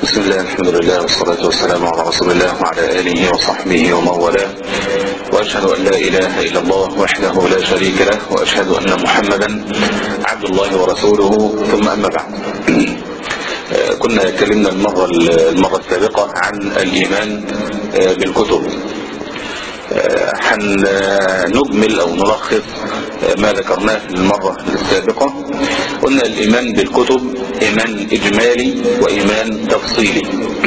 بسم الله الحمد لله والصلاة والسلام على رسول الله وعلى آله وصحبه ومن والاه وأشهد أن لا إله إلا الله وحده لا شريك له وأشهد أن محمدا عبد الله ورسوله ثم أما بعد كنا اتكلمنا المرة المرة السابقة عن الإيمان بالكتب هنجمل أو نلخص ما ذكرناه في المرة السابقة قلنا الإيمان بالكتب إيمان إجمالي وإيمان تفصيلي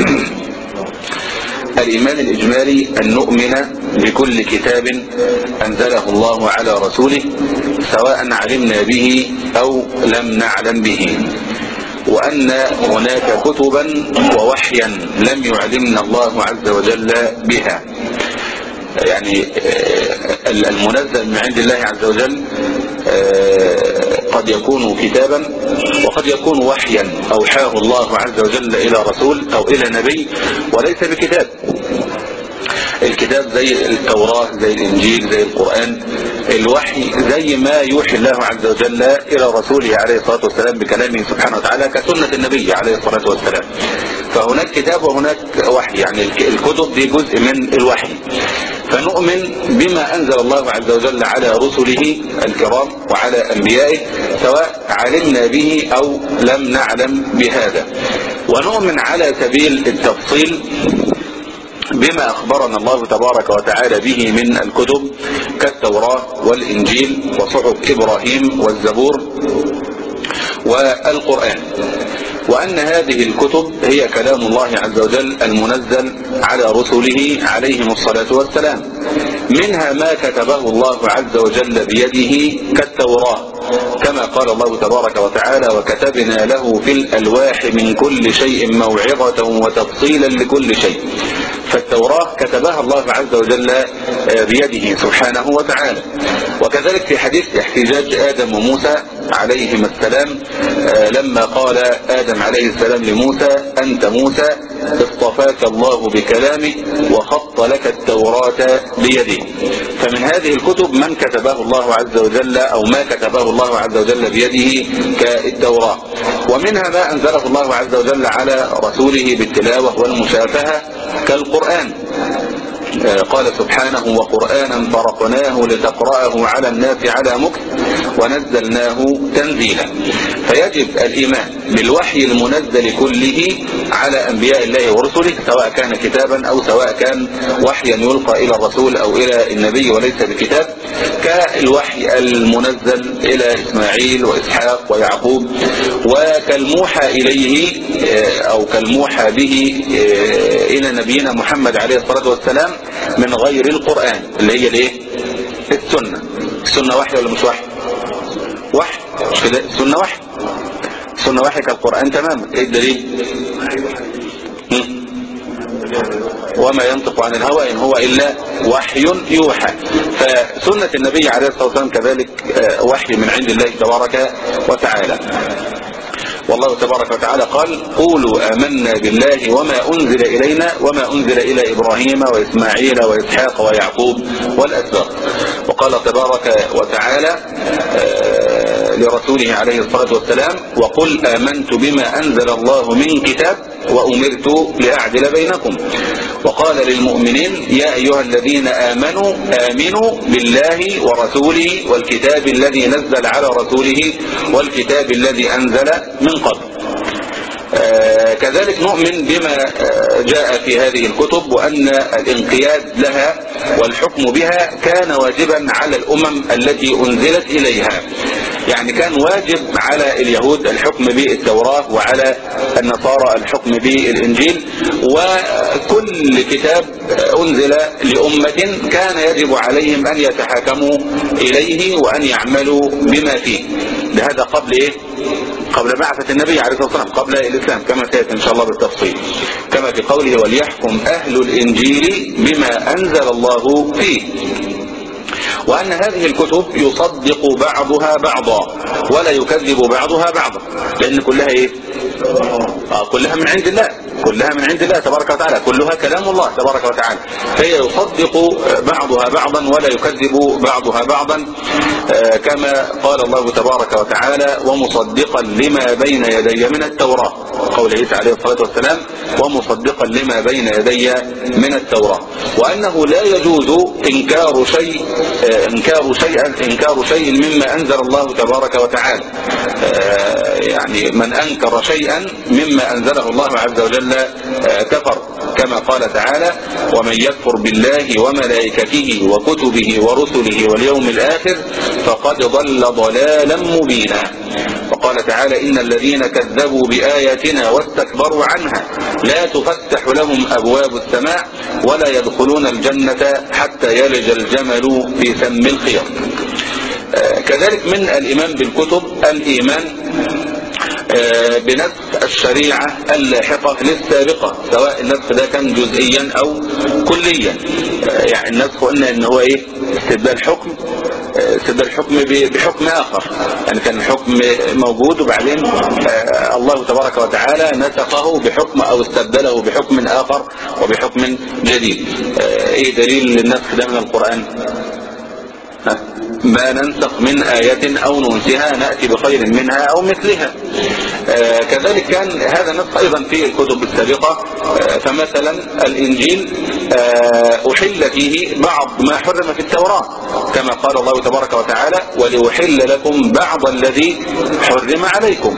الإيمان الإجمالي أن نؤمن بكل كتاب أنزله الله على رسوله سواء علمنا به أو لم نعلم به وأن هناك كتبا ووحيا لم يعلمنا الله عز وجل بها يعني المنزل من عند الله عز وجل قد يكون كتابا وقد يكون وحيا أوحاه الله عز وجل إلى رسول أو إلى نبي وليس بكتاب الكتاب زي التوراة زي الإنجيل زي القرآن الوحي زي ما يوحي الله عز وجل إلى رسوله عليه الصلاة والسلام بكلامه سبحانه وتعالى كسنة النبي عليه الصلاة والسلام فهناك كتاب وهناك وحي يعني الكتب دي جزء من الوحي فنؤمن بما أنزل الله عز وجل على رسله الكرام وعلى أنبيائه سواء علمنا به أو لم نعلم بهذا ونؤمن على سبيل التفصيل بما أخبرنا الله تبارك وتعالى به من الكتب كالتوراة والإنجيل وصحف إبراهيم والزبور والقرآن وأن هذه الكتب هي كلام الله عز وجل المنزل على رسله عليهم الصلاة والسلام منها ما كتبه الله عز وجل بيده كالتوراة كما قال الله تبارك وتعالى وكتبنا له في الألواح من كل شيء موعظة وتفصيلا لكل شيء فالتوراة كتبها الله عز وجل بيده سبحانه وتعالى وكذلك في حديث احتجاج آدم وموسى عليهما السلام لما قال آدم عليه السلام لموسى أنت موسى اصطفاك الله بكلامه وخط لك التوراة بيده فمن هذه الكتب من كتبه الله عز وجل أو ما كتبه الله عز وجل بيده كالتوراة ومنها ما أنزله الله عز وجل على رسوله بالتلاوة والمشافهة كالقرآن قال سبحانه وقرآنا فرقناه لتقرأه على الناس على مكت ونزلناه تنزيلا فيجب الإيمان بالوحي المنزل كله على أنبياء الله ورسله سواء كان كتابا أو سواء كان وحيا يلقى إلى الرسول أو إلى النبي وليس بكتاب كالوحي المنزل إلى إسماعيل وإسحاق ويعقوب وكالموحى إليه أو كالموحى به إلى نبينا محمد عليه الصلاة والسلام من غير القرآن اللي هي الايه السنة السنة وحي ولا مش وحي وحي مش كده السنة وحي السنة وحي كالقرآن تماما ايه الدليل وما ينطق عن الهوى إن هو إلا وحي يوحى فسنة النبي عليه الصلاة والسلام كذلك وحي من عند الله تبارك وتعالى والله تبارك وتعالى قال قولوا آمنا بالله وما أنزل إلينا وما أنزل إلى إبراهيم وإسماعيل وإسحاق ويعقوب والأسباط وقال تبارك وتعالى لرسوله عليه الصلاة والسلام وقل آمنت بما أنزل الله من كتاب وأمرت لأعدل بينكم وقال للمؤمنين يا أيها الذين آمنوا آمنوا بالله ورسوله والكتاب الذي نزل على رسوله والكتاب الذي أنزل من قبل آه كذلك نؤمن بما آه جاء في هذه الكتب وأن الانقياد لها والحكم بها كان واجبا على الأمم التي أنزلت إليها يعني كان واجب على اليهود الحكم بالتوراة وعلى النصارى الحكم بالإنجيل وكل كتاب أنزل لأمة كان يجب عليهم أن يتحاكموا إليه وأن يعملوا بما فيه لهذا قبل إيه؟ قبل بعثة النبي عليه الصلاة والسلام قبل الإسلام كما سيأتي إن شاء الله بالتفصيل كما في قوله وليحكم أهل الإنجيل بما أنزل الله فيه وأن هذه الكتب يصدق بعضها بعضا ولا يكذب بعضها بعضا لأن كلها إيه آه كلها من عند الله كلها من عند الله تبارك وتعالى كلها كلام الله تبارك وتعالى فهي يصدق بعضها بعضا ولا يكذب بعضها بعضا آه كما قال الله تبارك وتعالى ومصدقا لما بين يدي من التوراة قول عيسى عليه الصلاة والسلام ومصدقا لما بين يدي من التوراة وأنه لا يجوز إنكار شيء آه إنكار شيئا إنكار شيء مما أنزل الله تبارك وتعالى آه يعني من أنكر شيئا مما أنزله الله عز وجل كفر كما قال تعالى ومن يكفر بالله وملائكته وكتبه ورسله واليوم الآخر فقد ضل ضلالا مبينا وقال تعالى إن الذين كذبوا بآياتنا واستكبروا عنها لا تفتح لهم أبواب السماء ولا يدخلون الجنة حتى يلج الجمل في سم الخير كذلك من الإيمان بالكتب الإيمان بنسخ الشريعة اللاحقة للسابقة سواء النسخ ده كان جزئيا او كليا يعني النسخ قلنا ان هو ايه استبدال حكم استبدال حكم بحكم اخر يعني كان الحكم موجود وبعدين الله تبارك وتعالى نسخه بحكم او استبدله بحكم اخر وبحكم جديد ايه دليل النسخ ده من القرآن ما ننسخ من آية أو ننسها نأتي بخير منها أو مثلها آه كذلك كان هذا النص أيضا في الكتب السابقة آه فمثلا الإنجيل آه أحل فيه بعض ما حرم في التوراة كما قال الله تبارك وتعالى ولأحل لكم بعض الذي حرم عليكم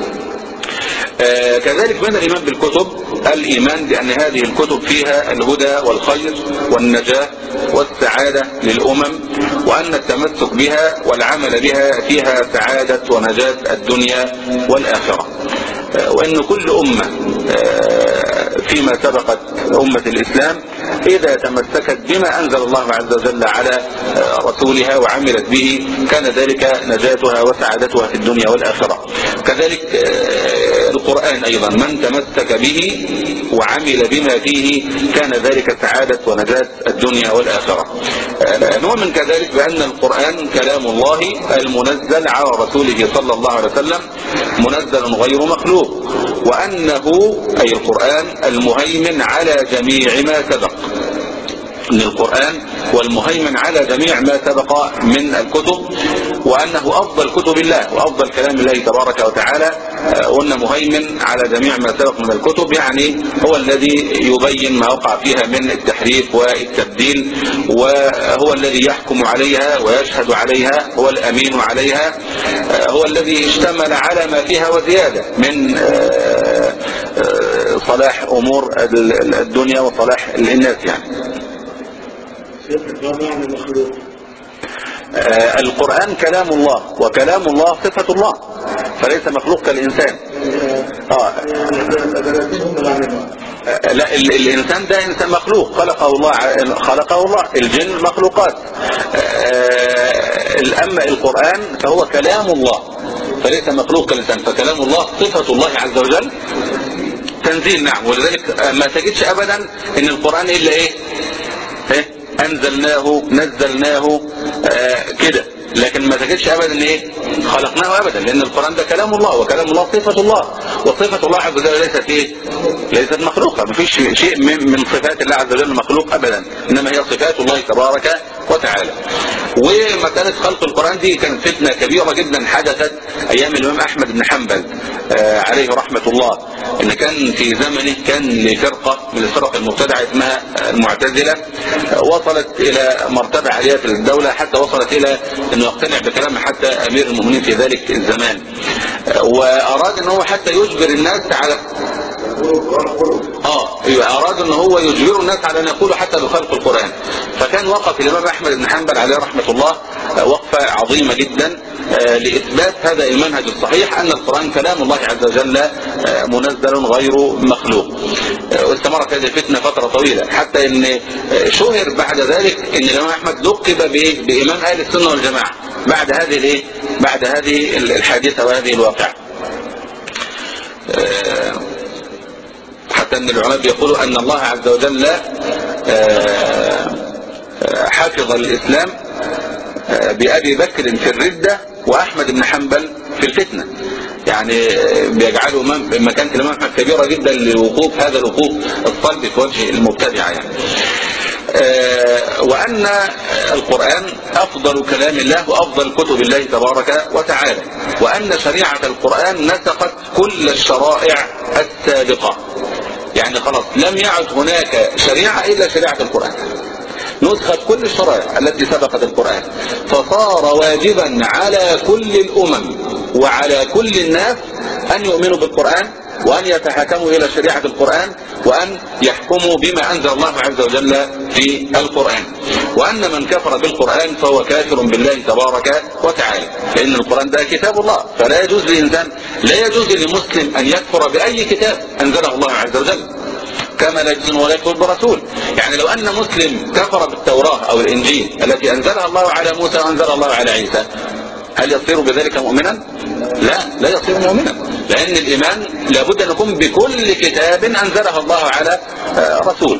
آه كذلك من الإيمان بالكتب الإيمان بأن هذه الكتب فيها الهدى والخير والنجاة والسعادة للأمم وأن التمسك بها والعمل بها فيها سعادة ونجاة الدنيا والآخرة آه وأن كل أمة آه فيما سبقت أمة الإسلام إذا تمسكت بما أنزل الله عز وجل على رسولها وعملت به كان ذلك نجاتها وسعادتها في الدنيا والآخرة كذلك القرآن أيضا من تمسك به وعمل بما فيه كان ذلك سعادة ونجاة الدنيا والآخرة نؤمن كذلك بأن القرآن كلام الله المنزل على رسوله صلى الله عليه وسلم منزل غير مخلوق وأنه أي القرآن المهيمن على جميع ما سبق من القرآن والمهيمن على جميع ما سبق من الكتب وأنه أفضل كتب الله وأفضل كلام الله تبارك وتعالى قلنا مهيمن على جميع ما سبق من الكتب يعني هو الذي يبين ما وقع فيها من التحريف والتبديل وهو الذي يحكم عليها ويشهد عليها هو الأمين عليها هو الذي اشتمل على ما فيها وزيادة من صلاح أمور الدنيا وصلاح الناس يعني آه القرآن كلام الله وكلام الله صفة الله فليس مخلوق كالإنسان آه. آه لا ال الإنسان ده إنسان مخلوق خلقه الله خلقه الله الجن مخلوقات أما القرآن فهو كلام الله فليس مخلوق كالإنسان فكلام الله صفة الله عز وجل تنزيل نعم ولذلك ما تجدش أبدا إن القرآن إلا إيه, إيه؟ انزلناه نزلناه آه كده لكن ما تجدش ابدا ايه خلقناه ابدا لان القرآن ده كلام الله وكلام الله صفة الله وصفة الله عز وجل ليست ايه ليست مخلوقة ما فيش شيء من, من صفات الله عز وجل مخلوق ابدا انما هي صفات الله تبارك وتعالى ومسألة خلق القرآن دي كانت فتنة كبيرة جدا حدثت ايام الامام احمد بن حنبل آه عليه رحمة الله ان كان في زمنه كان لفرقة من الفرق المبتدعة اسمها المعتزلة وصلت الى مرتبة عالية في الدولة حتى وصلت الى انه يقتنع بكلام حتى امير المؤمنين في ذلك الزمان واراد ان هو حتى يجبر الناس على اه اراد ان هو يجبر الناس على ان يقولوا حتى بخلق القرآن فكان وقف الامام احمد بن حنبل عليه رحمة الله وقفة عظيمة جدا لإثبات هذا المنهج الصحيح أن القرآن كلام الله عز وجل منزل غير مخلوق واستمرت هذه الفتنة فترة طويلة حتى أن شهر بعد ذلك أن الإمام أحمد لقب بإمام أهل السنة والجماعة بعد هذه الايه بعد هذه الحادثة وهذه الواقعة حتى أن العلماء يقولوا أن الله عز وجل حفظ الإسلام بأبي بكر في الردة وأحمد بن حنبل في الفتنة يعني بيجعلوا مكانة الإمام أحمد كبيرة جدا لوقوف هذا الوقوف الصلب في وجه المبتدعة يعني وأن القرآن أفضل كلام الله وأفضل كتب الله تبارك وتعالى وأن شريعة القرآن نسخت كل الشرائع السابقة يعني خلاص لم يعد هناك شريعة إلا شريعة القرآن نسخت كل الشرائع التي سبقت القرآن فصار واجبا على كل الأمم وعلى كل الناس أن يؤمنوا بالقرآن وأن يتحكموا إلى شريعة القرآن وأن يحكموا بما أنزل الله عز وجل في القرآن وأن من كفر بالقرآن فهو كافر بالله تبارك وتعالى لأن القرآن ده كتاب الله فلا يجوز لإنسان لا يجوز لمسلم أن يكفر بأي كتاب أنزله الله عز وجل كما لا يجوز ولا يكفر برسول يعني لو أن مسلم كفر بالتوراة أو الإنجيل التي أنزلها الله على موسى وأنزل الله على عيسى هل يصير بذلك مؤمنا لا لا يصير مؤمنا لأن الإيمان لابد أن يكون بكل كتاب أنزله الله على رسول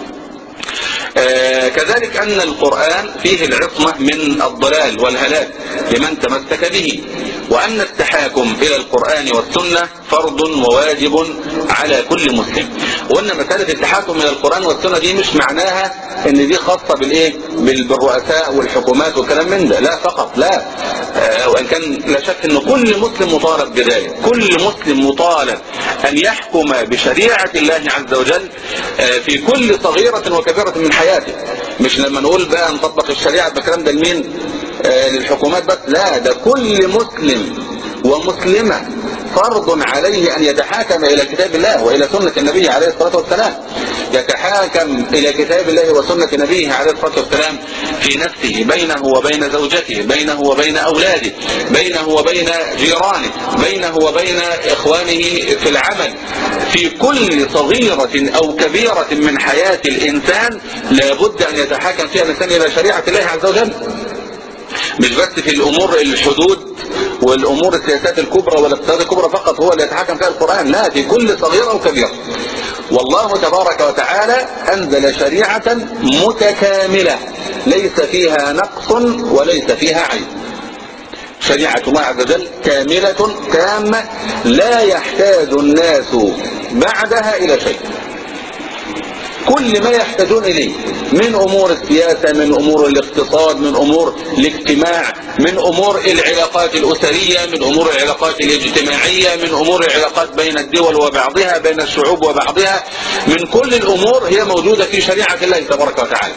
آه كذلك أن القرآن فيه العصمة من الضلال والهلاك لمن تمسك به وأن التحاكم إلى القرآن والسنة فرض وواجب على كل مسلم وأن مسألة التحاكم إلى القرآن والسنة دي مش معناها ان دي خاصة بالايه بالرؤساء والحكومات والكلام من ده لا فقط لا آه وان كان لا شك ان كل مسلم مطالب بذلك كل مسلم مطالب ان يحكم بشريعة الله عز وجل آه في كل صغيرة وكبيرة من حياته مش لما نقول بقى نطبق الشريعة بكلام ده لمين آه للحكومات بس لا ده كل مسلم ومسلمة فرض عليه أن يتحاكم إلى كتاب الله وإلى سنة النبي عليه الصلاة والسلام يتحاكم إلى كتاب الله وسنة نبيه عليه الصلاة والسلام في نفسه بينه وبين زوجته بينه وبين أولاده بينه وبين جيرانه بينه وبين إخوانه في العمل في كل صغيرة أو كبيرة من حياة الإنسان لابد أن يتحاكم فيها الإنسان إلى شريعة الله عز وجل مش بس في الأمور الحدود والأمور السياسات الكبرى والاقتصاد الكبرى فقط هو اللي يتحكم فيها القرآن لا في كل صغيرة وكبيرة والله تبارك وتعالى أنزل شريعة متكاملة ليس فيها نقص وليس فيها عيب شريعة الله عز وجل كاملة تامة لا يحتاج الناس بعدها إلى شيء كل ما يحتاجون إليه من أمور السياسة من أمور الاقتصاد من أمور الاجتماع من أمور العلاقات الأسرية من أمور العلاقات الاجتماعية من أمور العلاقات بين الدول وبعضها بين الشعوب وبعضها من كل الأمور هي موجودة في شريعة الله تبارك وتعالى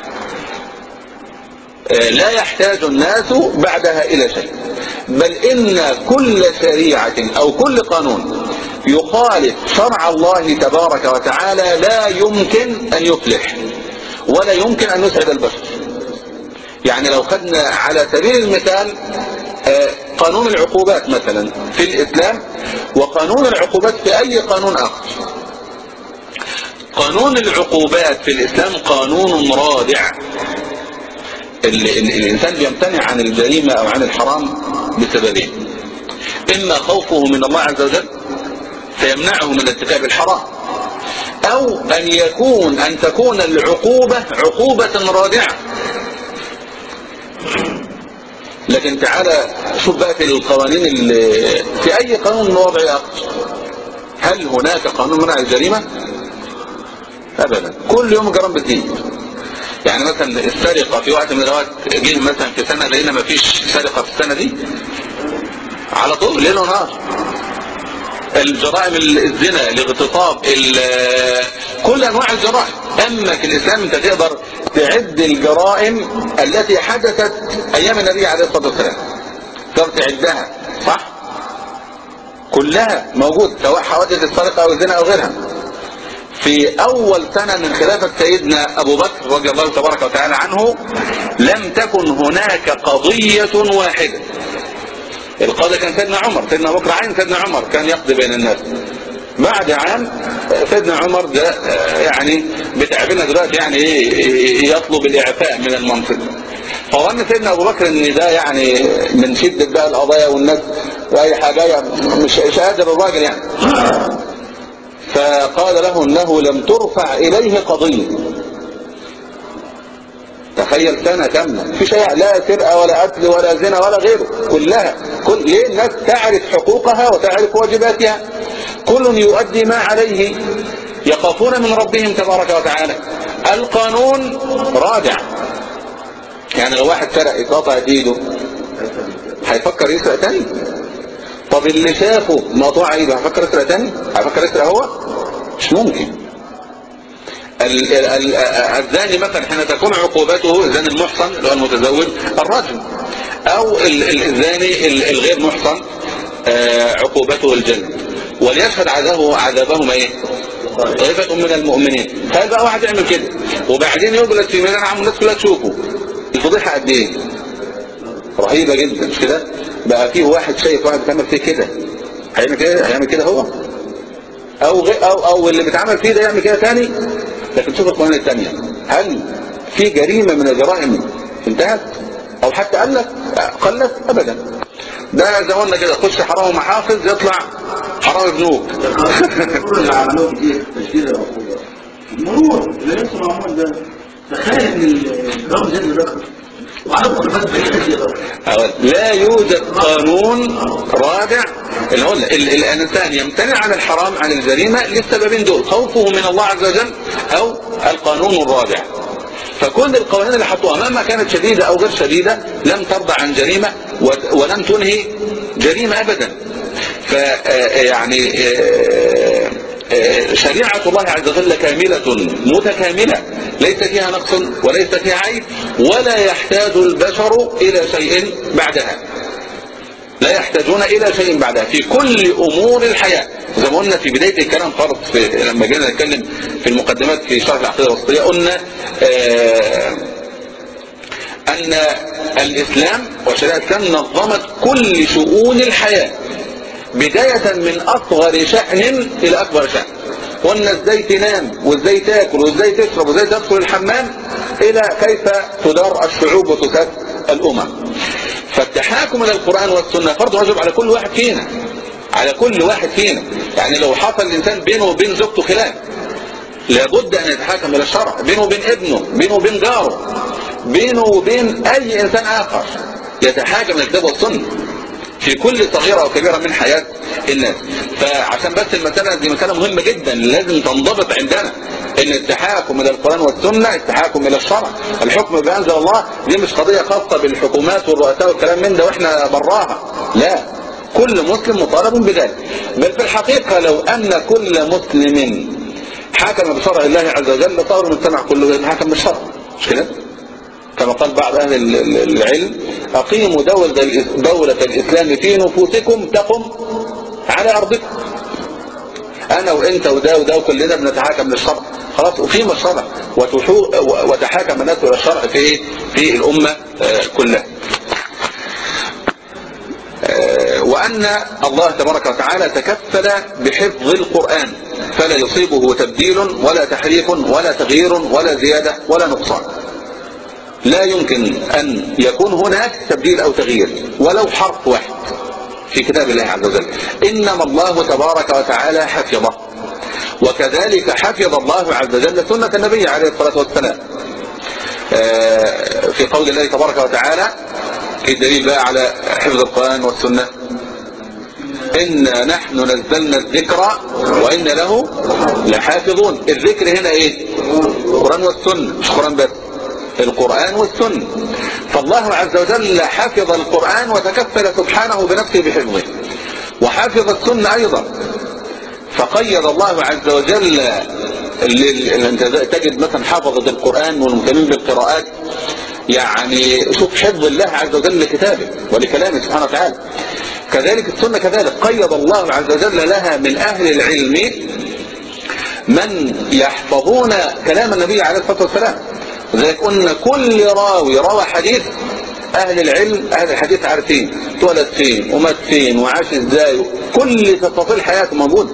لا يحتاج الناس بعدها إلى شيء بل إن كل شريعة أو كل قانون يخالف شرع الله تبارك وتعالى لا يمكن أن يفلح ولا يمكن أن يسعد البشر يعني لو خدنا على سبيل المثال قانون العقوبات مثلا في الإسلام وقانون العقوبات في أي قانون آخر قانون العقوبات في الإسلام قانون رادع ال ال الإنسان بيمتنع عن الجريمة أو عن الحرام بسببين إما خوفه من الله عز وجل فيمنعه من ارتكاب الحرام أو أن يكون أن تكون العقوبة عقوبة رادعة لكن تعالى شوف بقى في القوانين اللي في أي قانون من وضع آخر هل هناك قانون منع الجريمة؟ أبدا كل يوم جرام بتزيد يعني مثلا السرقة في وقت من الأوقات جه مثلا في سنة لقينا ما فيش سرقة في السنة دي على طول ليل ونهار الجرائم الزنا الاغتصاب كل انواع الجرائم اما في الاسلام انت تقدر تعد الجرائم التي حدثت ايام النبي عليه الصلاة والسلام تقدر تعدها صح كلها موجود سواء حوادث السرقة او الزنا او غيرها في اول سنة من خلافة سيدنا ابو بكر رضي الله تبارك وتعالى عنه لم تكن هناك قضية واحدة القاضي كان سيدنا عمر سيدنا بكر عين سيدنا عمر كان يقضي بين الناس بعد عام سيدنا عمر ده يعني بتعبنا دلوقتي يعني ايه يطلب الاعفاء من المنصب فظن سيدنا ابو بكر ان ده يعني من شدة بقى القضايا والناس واي حاجة مش مش قادر الراجل يعني فقال له انه لم ترفع اليه قضية تخيل سنة كاملة في شيء لا سرقة ولا قتل ولا زنا ولا غيره كلها كل ليه الناس تعرف حقوقها وتعرف واجباتها كل يؤدي ما عليه يخافون من ربهم تبارك وتعالى القانون رادع يعني لو واحد سرق اتقطع ايده هيفكر يسرق تاني طب اللي شافه مقطوع ايده هيفكر يسرق تاني هيفكر يسرق هو مش ممكن ال- ال- ال- الزاني مثلا حين تكون عقوبته الزاني المحصن اللي هو المتزوج الرجم او ال- ال- الزاني ال- الغير محصن آه، عقوبته الجلد وليشهد عذابه عذابهم ايه طائفة من المؤمنين هل بقى واحد يعمل كده وبعدين يجلس في ميدان عام الناس كلها تشوفه الفضيحة قد ايه رهيبة جدا مش كده بقى فيه واحد شايف واحد بيتعمل فيه كده هيعمل كده هيعمل كده هو او غي او او اللي بيتعمل فيه ده يعمل كده تاني لكن شوف القوانين التانية هل في جريمة من الجرائم انتهت او حتى قلت قلت ابدا ده زي ما قلنا كده خش حرام محافظ يطلع حرام بنوك المرور اللي عملوه كتير في تشكيل العقوبة المرور اللي لسه معمول ده تخيل ان الرقم زاد الرقم وعدد مخالفات بعيدة كده لا يوجد قانون رادع اللي هو ال- ال- الانسان يمتنع عن الحرام عن الجريمة للسببين دول خوفه من الله عز وجل او القانون الرادع فكل القوانين اللي حطوها مهما كانت شديدة او غير شديدة لم ترضى عن جريمة وت- ولم تنهي جريمة ابدا ف آه، يعني آه، آه، شريعة الله عز وجل كاملة متكاملة ليس فيها نقص وليس فيها عيب ولا يحتاج البشر إلى شيء بعدها لا يحتاجون إلى شيء بعدها في كل أمور الحياة زي ما قلنا في بداية الكلام خالص في لما جينا نتكلم في المقدمات في شرح العقيدة الوسطية قلنا آه أن الإسلام وشريعة الإسلام نظمت كل شؤون الحياة بداية من أصغر شأن إلى أكبر شأن قلنا ازاي تنام وازاي تاكل وازاي تشرب وازاي تدخل الحمام إلى كيف تدار الشعوب وتساد الأمم فالتحاكم إلى القرآن والسنة فرض واجب على كل واحد فينا على كل واحد فينا يعني لو حصل الإنسان بينه وبين زوجته خلاف لابد أن يتحاكم إلى الشرع بينه وبين ابنه بينه وبين جاره بينه وبين أي إنسان آخر يتحاكم إلى الكتاب والسنة في كل صغيرة وكبيرة من حياة الناس فعشان بس المسألة دي مسألة مهمة جدا لازم تنضبط عندنا ان التحاكم الى القرآن والسنة التحاكم الى الشرع الحكم بأنزل الله دي مش قضية خاصة بالحكومات والرؤساء والكلام من ده واحنا براها لا كل مسلم مطالب بذلك بل في الحقيقة لو ان كل مسلم حكم بشرع الله عز وجل صار المجتمع كله يتحكم بالشرع مش كده كما قال بعض أهل ال- ال- العلم أقيموا دولة, الإس- دولة الإسلام في نفوسكم تقم على أرضكم أنا وإنت وده وده وكلنا بنتحاكم للشرع خلاص أقيم الشرع وتحو- و- وتحاكم الناس إلى الشرع في إيه؟ في الأمة آه، كلها آه، وأن الله تبارك وتعالى تكفل بحفظ القرآن فلا يصيبه تبديل ولا تحريف ولا تغيير ولا زيادة ولا نقصان لا يمكن أن يكون هناك تبديل أو تغيير ولو حرف واحد في كتاب الله عز وجل إنما الله تبارك وتعالى حفظه وكذلك حفظ الله عز وجل سنة النبي عليه الصلاة والسلام آه، في قول الله تبارك وتعالى الدليل بقى على حفظ القرآن والسنة إنا نحن نزلنا الذكر وإن له لحافظون الذكر هنا إيه القرآن والسنة مش قرآن بس القرآن والسنة فالله عز وجل حفظ القرآن وتكفل سبحانه بنفسه بحفظه وحفظ السنة أيضا فقيد الله عز وجل لل- انت تجد مثلا حافظة القرآن والمهتمين بالقراءات يعني شوف حفظ الله عز وجل لكتابه ولكلامه سبحانه وتعالى كذلك السنة كذلك قيد الله عز وجل لها من أهل العلم من يحفظون كلام النبي عليه الصلاة والسلام لذلك قلنا كل راوي روى حديث أهل العلم أهل الحديث عارفين اتولد فين ومات فين وعاش ازاي كل تفاصيل حياته موجودة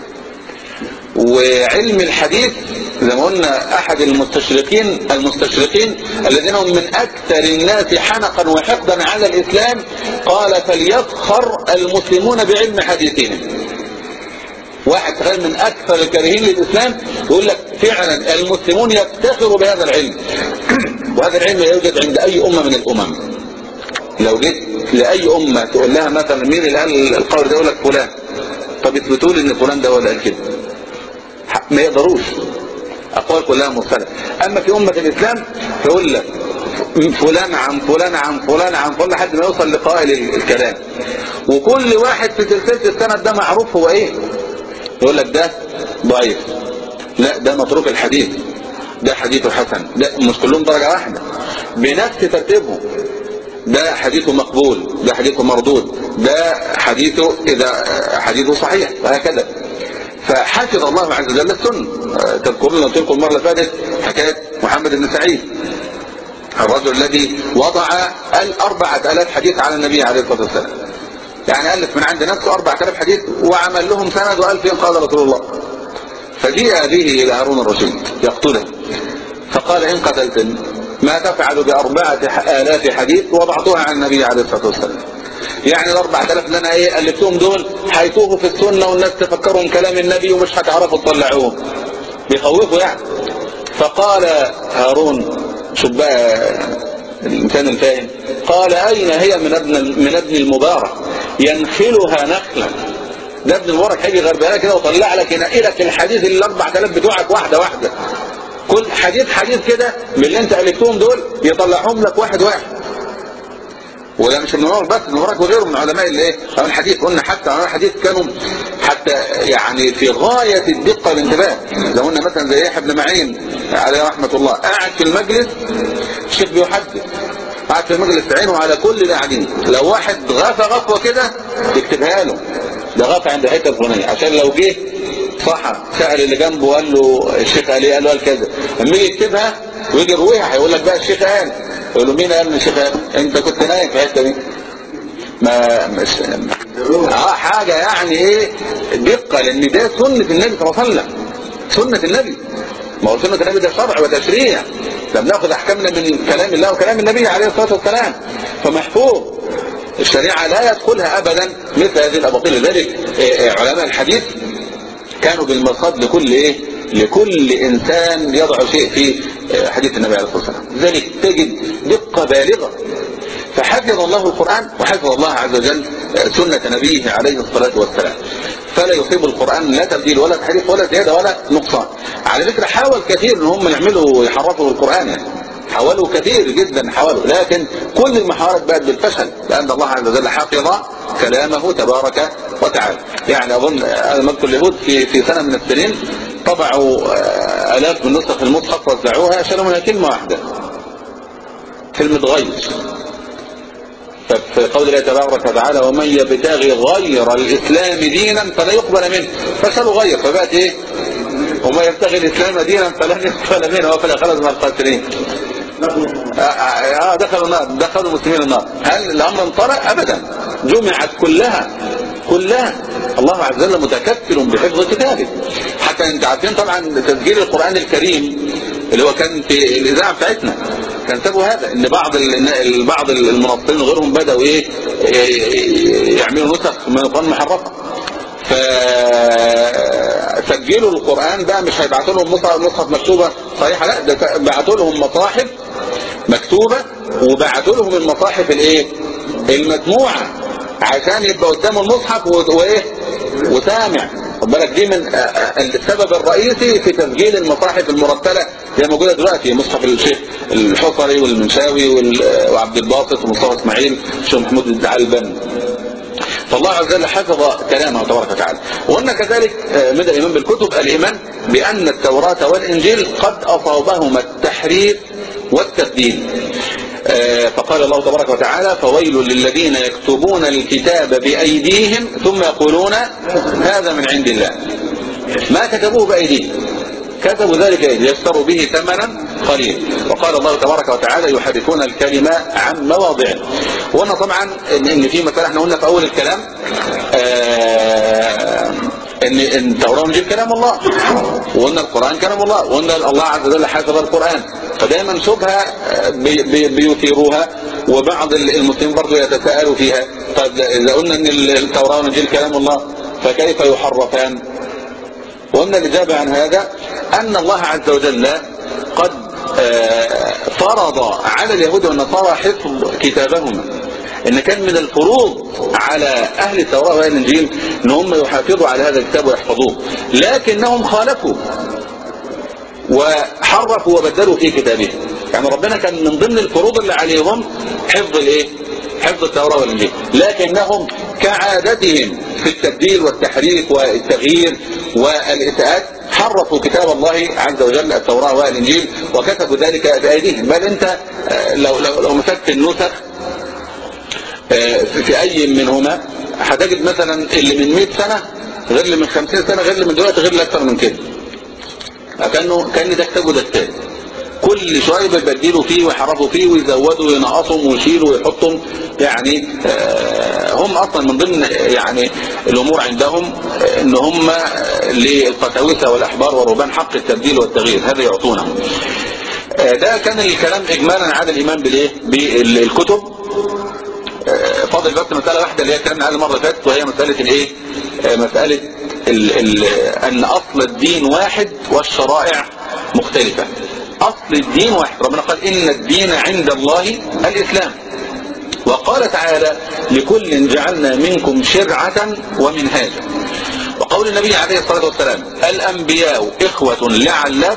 وعلم الحديث زي ما قلنا أحد المستشرقين المستشرقين الذين هم من أكثر الناس حنقا وحقدا على الإسلام قال فليفخر المسلمون بعلم حديثهم واحد تخيل من أكثر الكارهين للإسلام يقول لك فعلا المسلمون يفتخروا بهذا العلم وهذا العلم لا يوجد عند أي أمة من الأمم لو جيت لأي أمة تقول لها مثلا مين اللي قال القول ده يقول لك فلان طب اثبتوا لي ان فلان ده هو اللي قال كده ما يقدروش أقوال كلها مرسلة أما في أمة الإسلام تقول لك فلان عن فلان عن فلان عن فلان لحد ما يوصل لقائل الكلام وكل واحد في سلسلة السند ده معروف هو ايه يقول لك ده ضعيف لا ده متروك الحديث ده حديثه حسن ده مش كلهم درجة واحدة بنفس ترتيبهم ده حديثه مقبول ده حديثه مردود ده حديثه إذا حديثه صحيح وهكذا فحفظ الله عز وجل السنة تذكرون قلت لكم المرة اللي فاتت حكاية محمد بن سعيد الرجل الذي وضع الأربعة ألاف حديث على النبي عليه الصلاة والسلام يعني ألف من عند نفسه أربعة ألاف حديث وعمل لهم سند وقال فيهم قال رسول الله فجيء به إلى هارون الرشيد يقتله فقال إن قتلتني ما تفعل بأربعة آلاف حديث وضعتها عن النبي عليه الصلاة والسلام يعني الأربعة آلاف اللي أنا إيه ألفتهم دول هيتوهوا في السنة والناس تفكرهم كلام النبي ومش هتعرفوا تطلعوهم بيخوفوا يعني فقال هارون شوف بقى الإنسان الفاهم قال أين هي من ابن من ابن المبارك ينخلها نخلا ده ابن المبارك هيجي غربها كده وطلع لك ينقي لك الحديث اللي 4000 بتوعك واحدة واحدة كل حديث حديث كده من اللي انت ألفتهم دول يطلعهم لك واحد واحد وده مش ابن المبارك بس ابن المبارك وغيره من علماء الايه الحديث قلنا حتى علماء الحديث كانوا حتى يعني في غاية الدقة والانتباه لو قلنا مثلا زي يحيى بن معين عليه رحمة الله قاعد في المجلس الشيخ بيحدث قاعد في المجلس عينه على كل اللي قاعدين لو واحد غفى غفوة كده يكتبها له ده غفى عند الحته الفلانيه عشان لو جه صحى سأل اللي جنبه وقال له الشيخ قال ايه قال له قال كذا لما يجي يكتبها ويجي يرويها هيقول لك بقى الشيخ قال يقول له مين قال ان الشيخ قال انت كنت نايم في الحته دي ما مش اه حاجه يعني ايه دقه لان ده سنه النبي صلى الله عليه وسلم سنه النبي ما هو سنه النبي ده شرع وتشريع ده بناخد احكامنا من كلام الله وكلام النبي عليه الصلاه والسلام فمحفوظ الشريعه لا يدخلها ابدا مثل هذه الاباطيل لذلك علماء الحديث كانوا بالمرصاد لكل ايه لكل انسان يضع شيء في حديث النبي عليه الصلاه والسلام لذلك تجد دقه بالغه فحفظ الله القرآن وحفظ الله عز وجل سنة نبيه عليه الصلاة والسلام فلا يصيب القرآن لا تبديل ولا تحريف ولا زيادة ولا نقصان على فكرة حاول كثير ان هم يعملوا يحرفوا القرآن يعني حاولوا كثير جدا حاولوا لكن كل المحاولات بقت بالفشل لأن الله عز وجل حفظ كلامه تبارك وتعالى يعني أظن أنا مذكر اليهود في في سنة من السنين طبعوا آلاف من نسخ المصحف وزعوها شالوا منها كلمة واحدة كلمة غير ففي قول الله تبارك وتعالى ومن يبتغي غير الإسلام دينا فلا يقبل منه فشالوا غير فبقت ايه وما يبتغي الإسلام دينا فلن يقبل منه وفلا خلص من الخاسرين آه دخلوا النار دخلوا المسلمين النار هل الأمر انطرق أبدا جمعت كلها كلها الله عز وجل متكفل بحفظ كتابه حتى انت عارفين طبعا تسجيل القرآن الكريم اللي هو كان في الإذاعة بتاعتنا كان سببوا هذا ان بعض بعض المنصرين وغيرهم بدأوا ايه يعملوا نسخ من القرآن محرفة فسجلوا القرآن بقى مش هيبعتوا لهم مصحف مكتوبة صحيحة لا ده بعتوا لهم مصاحف مكتوبة وبعتوا لهم المصاحف الايه المسموعة عشان يبقى قدامه المصحف وايه وسامع خد بالك دي من السبب الرئيسي في تسجيل المصاحف المرتلة زي موجودة دلوقتي مصحف الشيخ الحصري والمنشاوي وعبد الباسط ومصطفى اسماعيل الشيخ محمود الدعالبن فالله عز وجل حفظ كلامه تبارك وتعالى وقلنا كذلك مدى الإيمان بالكتب الإيمان بأن التوراة والإنجيل قد أصابهما التحريف والتبديل فقال الله تبارك وتعالى فويل للذين يكتبون الكتاب بأيديهم ثم يقولون هذا من عند الله ما كتبوه بأيديهم كتبوا ذلك ليشتروا به ثمنا قليل وقال الله تبارك وتعالى يحرفون الكلمة عن مواضعه وقلنا طبعا ان, إن في مثلا احنا قلنا في اول الكلام ان ان التوراة والانجيل كلام الله وقلنا القرآن كلام الله وقلنا الله عز وجل حفظ القرآن فدايما شبهة بي بي بيثيروها وبعض المسلمين برضو يتساءلوا فيها طيب اذا قلنا ان التوراة والانجيل كلام الله فكيف يحرفان وقلنا الإجابة عن هذا أن الله عز وجل قد فرض على اليهود والنصارى حفظ كتابهما ان كان من الفروض على اهل التوراة واهل الانجيل ان هم يحافظوا على هذا الكتاب ويحفظوه لكنهم خالفوا وحرفوا وبدلوا في كتابهم يعني ربنا كان من ضمن الفروض اللي عليهم حفظ الايه حفظ التوراة والانجيل لكنهم كعادتهم في التبديل والتحريف والتغيير والإساءات حرفوا كتاب الله عز وجل التوراة والإنجيل وكتبوا ذلك بأيديهم بل أنت لو, لو, لو مسكت النسخ في أي منهما هتجد مثلا اللي من 100 سنة غير اللي من 50 سنة غير اللي من دلوقتي غير اللي أكثر من كده كأنه كأن ده كتابه ده كتاب كل شوية بيبدلوا فيه ويحرفوا فيه ويزودوا وينقصوا ويشيلوا ويحطوا يعني هم اصلا من ضمن يعني الامور عندهم ان هم للقساوسه والاحبار والرهبان حق التبديل والتغيير هذا يعطونه ده كان الكلام اجمالا عن الايمان بالايه بالكتب فاضل بس مساله واحده اللي هي كلامنا عليها المره اللي فاتت وهي مساله الايه مساله ال ال ان اصل الدين واحد والشرائع مختلفه اصل الدين واحد ربنا قال ان الدين عند الله الاسلام وقال تعالى لكل جعلنا منكم شرعة ومنهاجا وقول النبي عليه الصلاة والسلام الأنبياء إخوة لعلات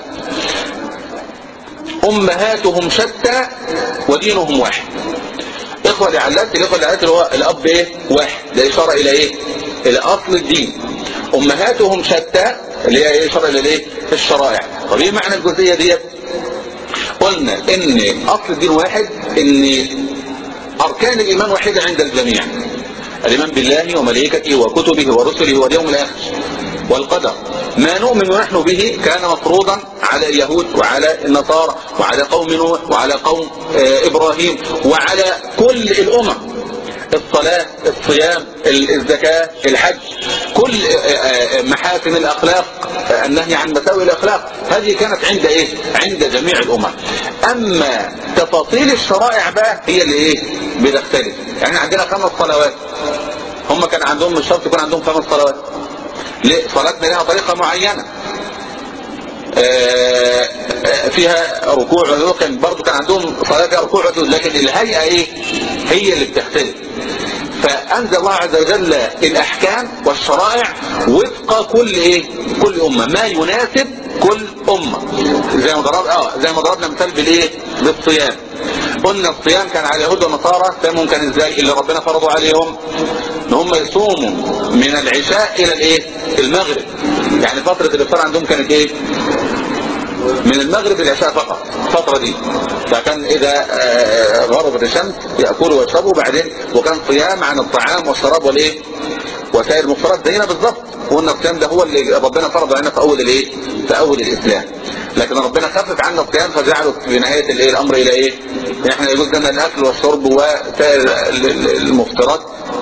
أمهاتهم شتى ودينهم واحد إخوة لعلات الإخوة لعلات اللي هو الأب إيه واحد ده إشارة إلى إيه إلى أصل الدين أمهاتهم شتى اللي هي إيه إشارة إلى إيه الشرائع طب إيه معنى الجزئية ديت قلنا إن أصل الدين واحد إن أركان الإيمان واحدة عند الجميع الإيمان بالله وملائكته وكتبه ورسله واليوم الآخر والقدر ما نؤمن نحن به كان مفروضا على اليهود وعلى النصارى وعلى قوم نوح وعلى قوم إبراهيم وعلى كل الأمم الصلاة الصيام الزكاة الحج كل محاسن الأخلاق النهي عن مساوئ الأخلاق هذه كانت عند إيه عند جميع الأمم أما تفاصيل الشرائع بقى هي اللي إيه بتختلف يعني عندنا خمس صلوات هم كان عندهم مش شرط يكون عندهم خمس صلوات ليه صلاتنا لها طريقة معينة فيها ركوع وكان برضو كان عندهم صلاة فيها ركوع وسجود لكن الهيئة ايه هي اللي بتختلف فأنزل الله عز وجل الأحكام والشرائع وفق كل ايه كل أمة ما يناسب كل أمة زي ما ضرب اه زي ما ضربنا مثال بالايه بالصيام قلنا الصيام كان على اليهود والنصارى صيامهم كان ازاي اللي ربنا فرضوا عليهم ان هم يصوموا من العشاء الى الايه المغرب يعني فترة الافطار عندهم كانت ايه من المغرب للعشاء فقط الفترة دي فكان اذا غربت الشمس يأكلوا ويشربوا بعدين وكان صيام عن الطعام والشراب والايه وسائر المفترض زينا بالظبط وقلنا الصيام ده هو اللي ربنا فرض علينا في اول الايه في اول الاسلام لكن ربنا خفف عنا الصيام فجعله في نهاية الايه الامر الى ايه احنا يجوز لنا الاكل والشرب وسائر المفترض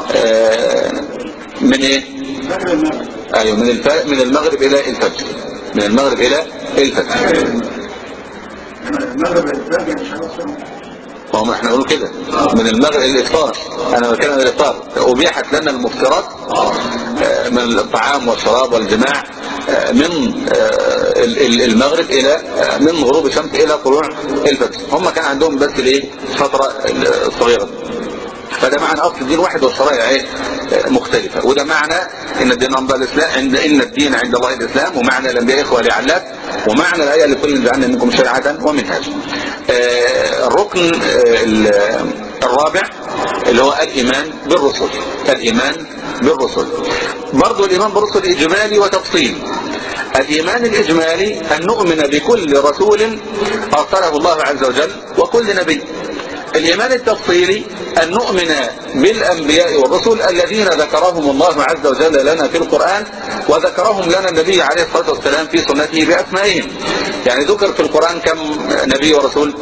من ايه ايوه من الف... من المغرب الى الفجر من المغرب الى الفجر المغرب الفجر مش هنوصل ما احنا نقول كده من المغرب الافطار انا بتكلم عن الافطار ابيحت لنا المفترات من الطعام والشراب والجماع من المغرب الى من غروب الشمس الى طلوع الفجر هم كان عندهم بس الايه فتره صغيره فده معنى اصل الدين واحد والشرائع ايه مختلفة وده معنى ان الدين عند الاسلام عند ان الدين عند الله الاسلام ومعنى الانبياء اخوة لعلات ومعنى الايه لكل جعلنا منكم شرعة ومنهاجا آه الركن آه الرابع اللي هو الايمان بالرسل الايمان بالرسل برضو الايمان بالرسل اجمالي وتفصيل الايمان الاجمالي ان نؤمن بكل رسول ارسله الله عز وجل وكل نبي الإيمان التفصيلي أن نؤمن بالأنبياء والرسل الذين ذكرهم الله عز وجل لنا في القرآن وذكرهم لنا النبي عليه الصلاة والسلام في سنته بأسمائهم يعني ذكر في القرآن كم نبي ورسول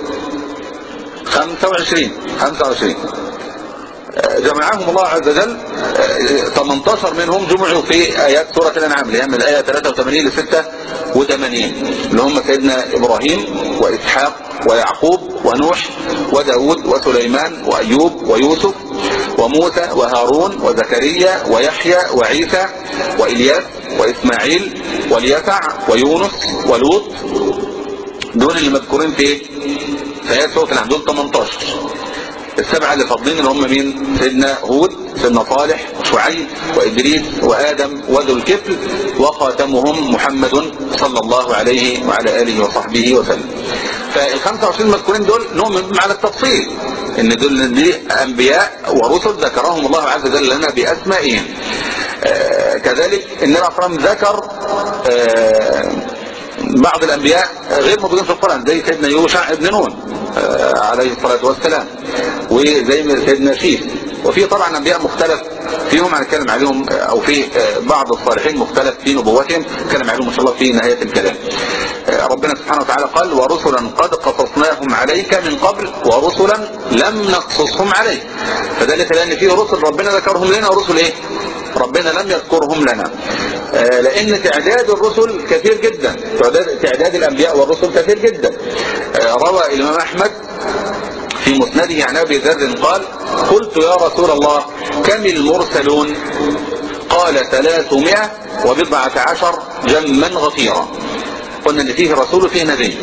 25 25 جمعهم الله عز وجل 18 منهم جمعوا في آيات سورة الأنعام اللي هي من الآية 83 ل 86 اللي هم سيدنا إبراهيم وإسحاق ويعقوب ونوح وداود وسليمان وأيوب ويوسف وموسى وهارون وزكريا ويحيى وعيسى وإلياس وإسماعيل واليسع ويونس ولوط دول اللي مذكورين في ايه في ايات سوره الانعام دول 18 السبعة اللي فاضلين اللي هم مين سيدنا هود سيدنا صالح وشعيب وإدريس وآدم وذو الكفل وخاتمهم محمد صلى الله عليه وعلى آله وصحبه وسلم فال 25 مذكورين دول نؤمن على التفصيل ان دول دي انبياء ورسل ذكرهم الله عز وجل لنا باسمائهم آه كذلك النبي عليه الصلاه والسلام ذكر آه بعض الانبياء غير موجودين في القرآن زي سيدنا يوشع ابن نون آه عليه الصلاة والسلام وزي سيدنا شيث وفي طبعا انبياء مختلف فيهم هنتكلم عليهم او في بعض الصالحين مختلف في نبوتهم نتكلم عليهم ان شاء الله في نهاية الكلام ربنا سبحانه وتعالى قال ورسلا قد قصصناهم عليك من قبل ورسلا لم نقصصهم عليك فذلك لان في رسل ربنا ذكرهم لنا ورسل ايه ربنا لم يذكرهم لنا لان تعداد الرسل كثير جدا تعداد الانبياء والرسل كثير جدا روى الامام احمد في مسنده عن ابي ذر قال قلت يا رسول الله كم المرسلون قال ثلاثمائة وبضعة عشر جما غفيرا قلنا ان فيه رسول وفيه نبي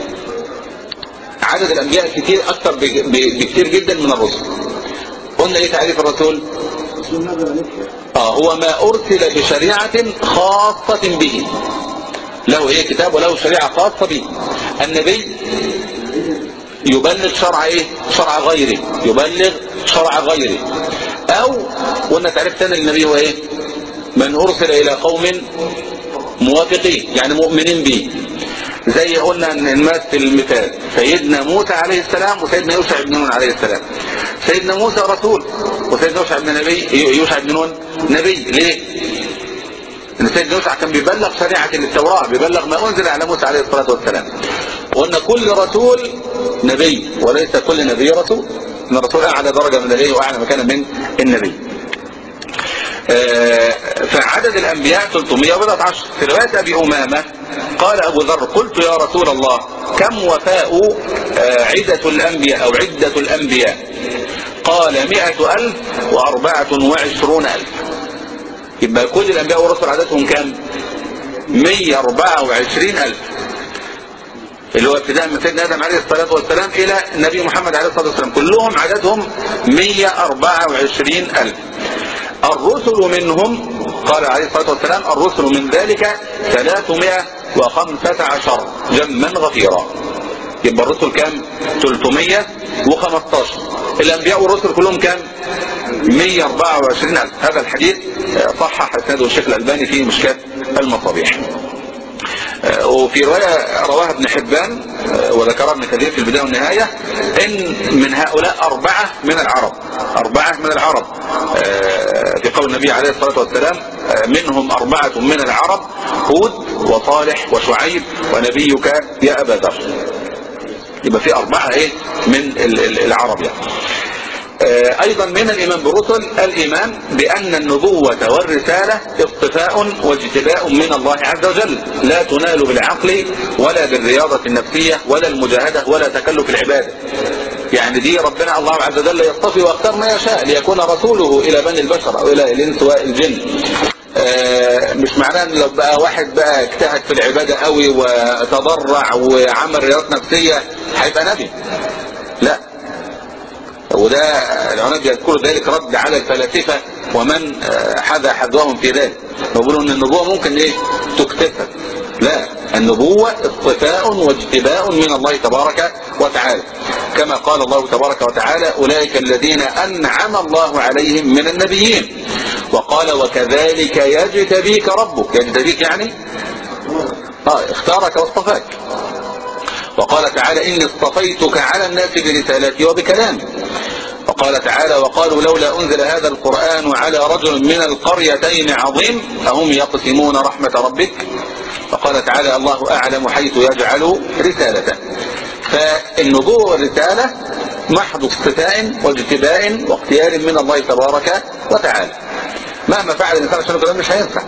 عدد الانبياء كتير اكثر بكثير جدا من الرسل قلنا ايه تعريف الرسول اه هو ما ارسل بشريعة خاصة به له ايه كتاب وله شريعة خاصة به النبي يبلغ شرع ايه شرع غيره يبلغ شرع غيره او قلنا تعريف ثاني للنبي هو ايه من ارسل الى قوم موافقين يعني مؤمنين به زي قلنا نمثل المثال سيدنا موسى عليه السلام وسيدنا يوشع بن نون عليه السلام سيدنا موسى رسول وسيدنا يوشع بن نبي يوشع بن نون نبي ليه ان سيدنا يوشع كان بيبلغ شريعة التوراة بيبلغ ما انزل على موسى عليه الصلاة والسلام وان كل رسول نبي وليس كل نبي رسول ان الرسول اعلى درجة من النبي واعلى مكانا من النبي فعدد الأنبياء 319 في رواية أبي أمامة قال أبو ذر قلت يا رسول الله كم وفاء عدة الأنبياء أو عدة الأنبياء قال مئة ألف وأربعة وعشرون ألف يبقى كل الأنبياء والرسل عددهم كم 124 ألف اللي هو ابتداء من سيدنا آدم عليه الصلاة والسلام إلى النبي محمد عليه الصلاة والسلام كلهم عددهم 124 ألف الرسل منهم قال عليه الصلاة والسلام الرسل من ذلك 315 جما غفيرا يبقى الرسل كام 315 الأنبياء والرسل كلهم كام 124 ألف هذا الحديث صحح اسناده الشيخ الألباني في مشكات المصابيح وفي رواية رواها ابن حبان وذكرها ابن كثير في البداية والنهاية ان من هؤلاء اربعة من العرب اربعة من العرب في قول النبي عليه الصلاة والسلام منهم اربعة من العرب هود وصالح وشعيب ونبيك يا ابا ذر يبقى في اربعة ايه من العرب يعني ايضا من الايمان بالرسل الايمان بان النبوة والرسالة اصطفاء واجتباء من الله عز وجل لا تنال بالعقل ولا بالرياضة النفسية ولا المجاهدة ولا تكلف العبادة يعني دي ربنا الله عز وجل يصطفي واختار ما يشاء ليكون رسوله الى بني البشر او الى الانس والجن مش معناه ان لو بقى واحد بقى اجتهد في العبادة قوي وتضرع وعمل رياضة نفسية هيبقى نبي لا وده العلماء بيذكروا ذلك رد على الفلاسفة ومن حذا حذوهم في ذلك بيقولوا ان النبوة ممكن ايه تكتسب لا النبوة اصطفاء واجتباء من الله تبارك وتعالى كما قال الله تبارك وتعالى أولئك الذين أنعم الله عليهم من النبيين وقال وكذلك يجتبيك ربك يجتبيك يعني آه اختارك واصطفاك وقال تعالى إني اصطفيتك على الناس برسالتي وبكلامي وقال تعالى وقالوا لولا أنزل هذا القرآن على رجل من القريتين عظيم أهم يقسمون رحمة ربك وقال تعالى الله أعلم حيث يجعل رسالته فالنبوة والرسالة محض اصطفاء واجتباء واختيار من الله تبارك وتعالى مهما فعل الإنسان عشان الكلام مش هينفع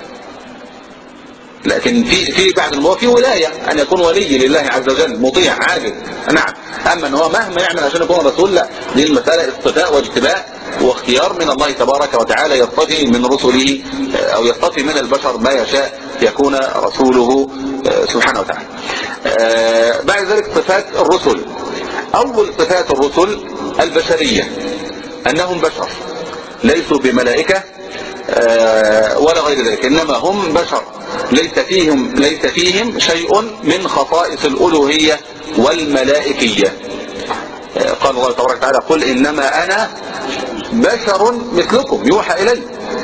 لكن في في بعد النبوة في ولاية أن يكون ولي لله عز وجل مطيع عابد نعم أما أن هو مهما يعمل عشان يكون رسول لا دي المسألة اصطفاء واجتباء واختيار من الله تبارك وتعالى يصطفي من رسله أو يصطفي من البشر ما يشاء يكون رسوله سبحانه وتعالى آه بعد ذلك صفات الرسل أول صفات الرسل البشرية أنهم بشر ليسوا بملائكة آه ولا غير ذلك إنما هم بشر ليس فيهم, ليس فيهم شيء من خصائص الألوهية والملائكية آه قال الله تبارك وتعالى قل إنما أنا بشر مثلكم يوحى إلي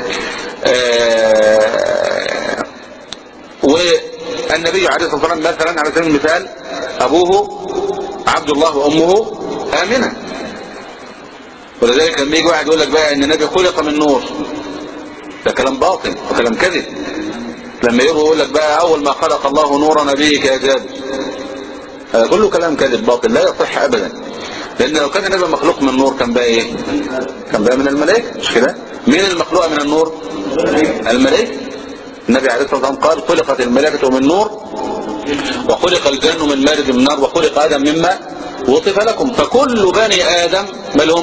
آه والنبي عليه الصلاة والسلام مثلا على سبيل المثال أبوه عبد الله وأمه آمنة ولذلك لما يجي واحد يقول لك بقى ان النبي خلق من نور ده كلام باطل وكلام كذب لما يجي يقول لك بقى اول ما خلق الله نور نبيك يا جابر هذا كله كلام كذب باطل لا يصح ابدا لان لو كان النبي مخلوق من نور كان بقى ايه كان بقى من الملائكه مش كده مين المخلوقه من النور الملائكه النبي عليه الصلاه والسلام قال خلقت الملائكه من نور وخلق الجن من مارد من نار وخلق ادم مما وصف لكم فكل بني ادم بل هم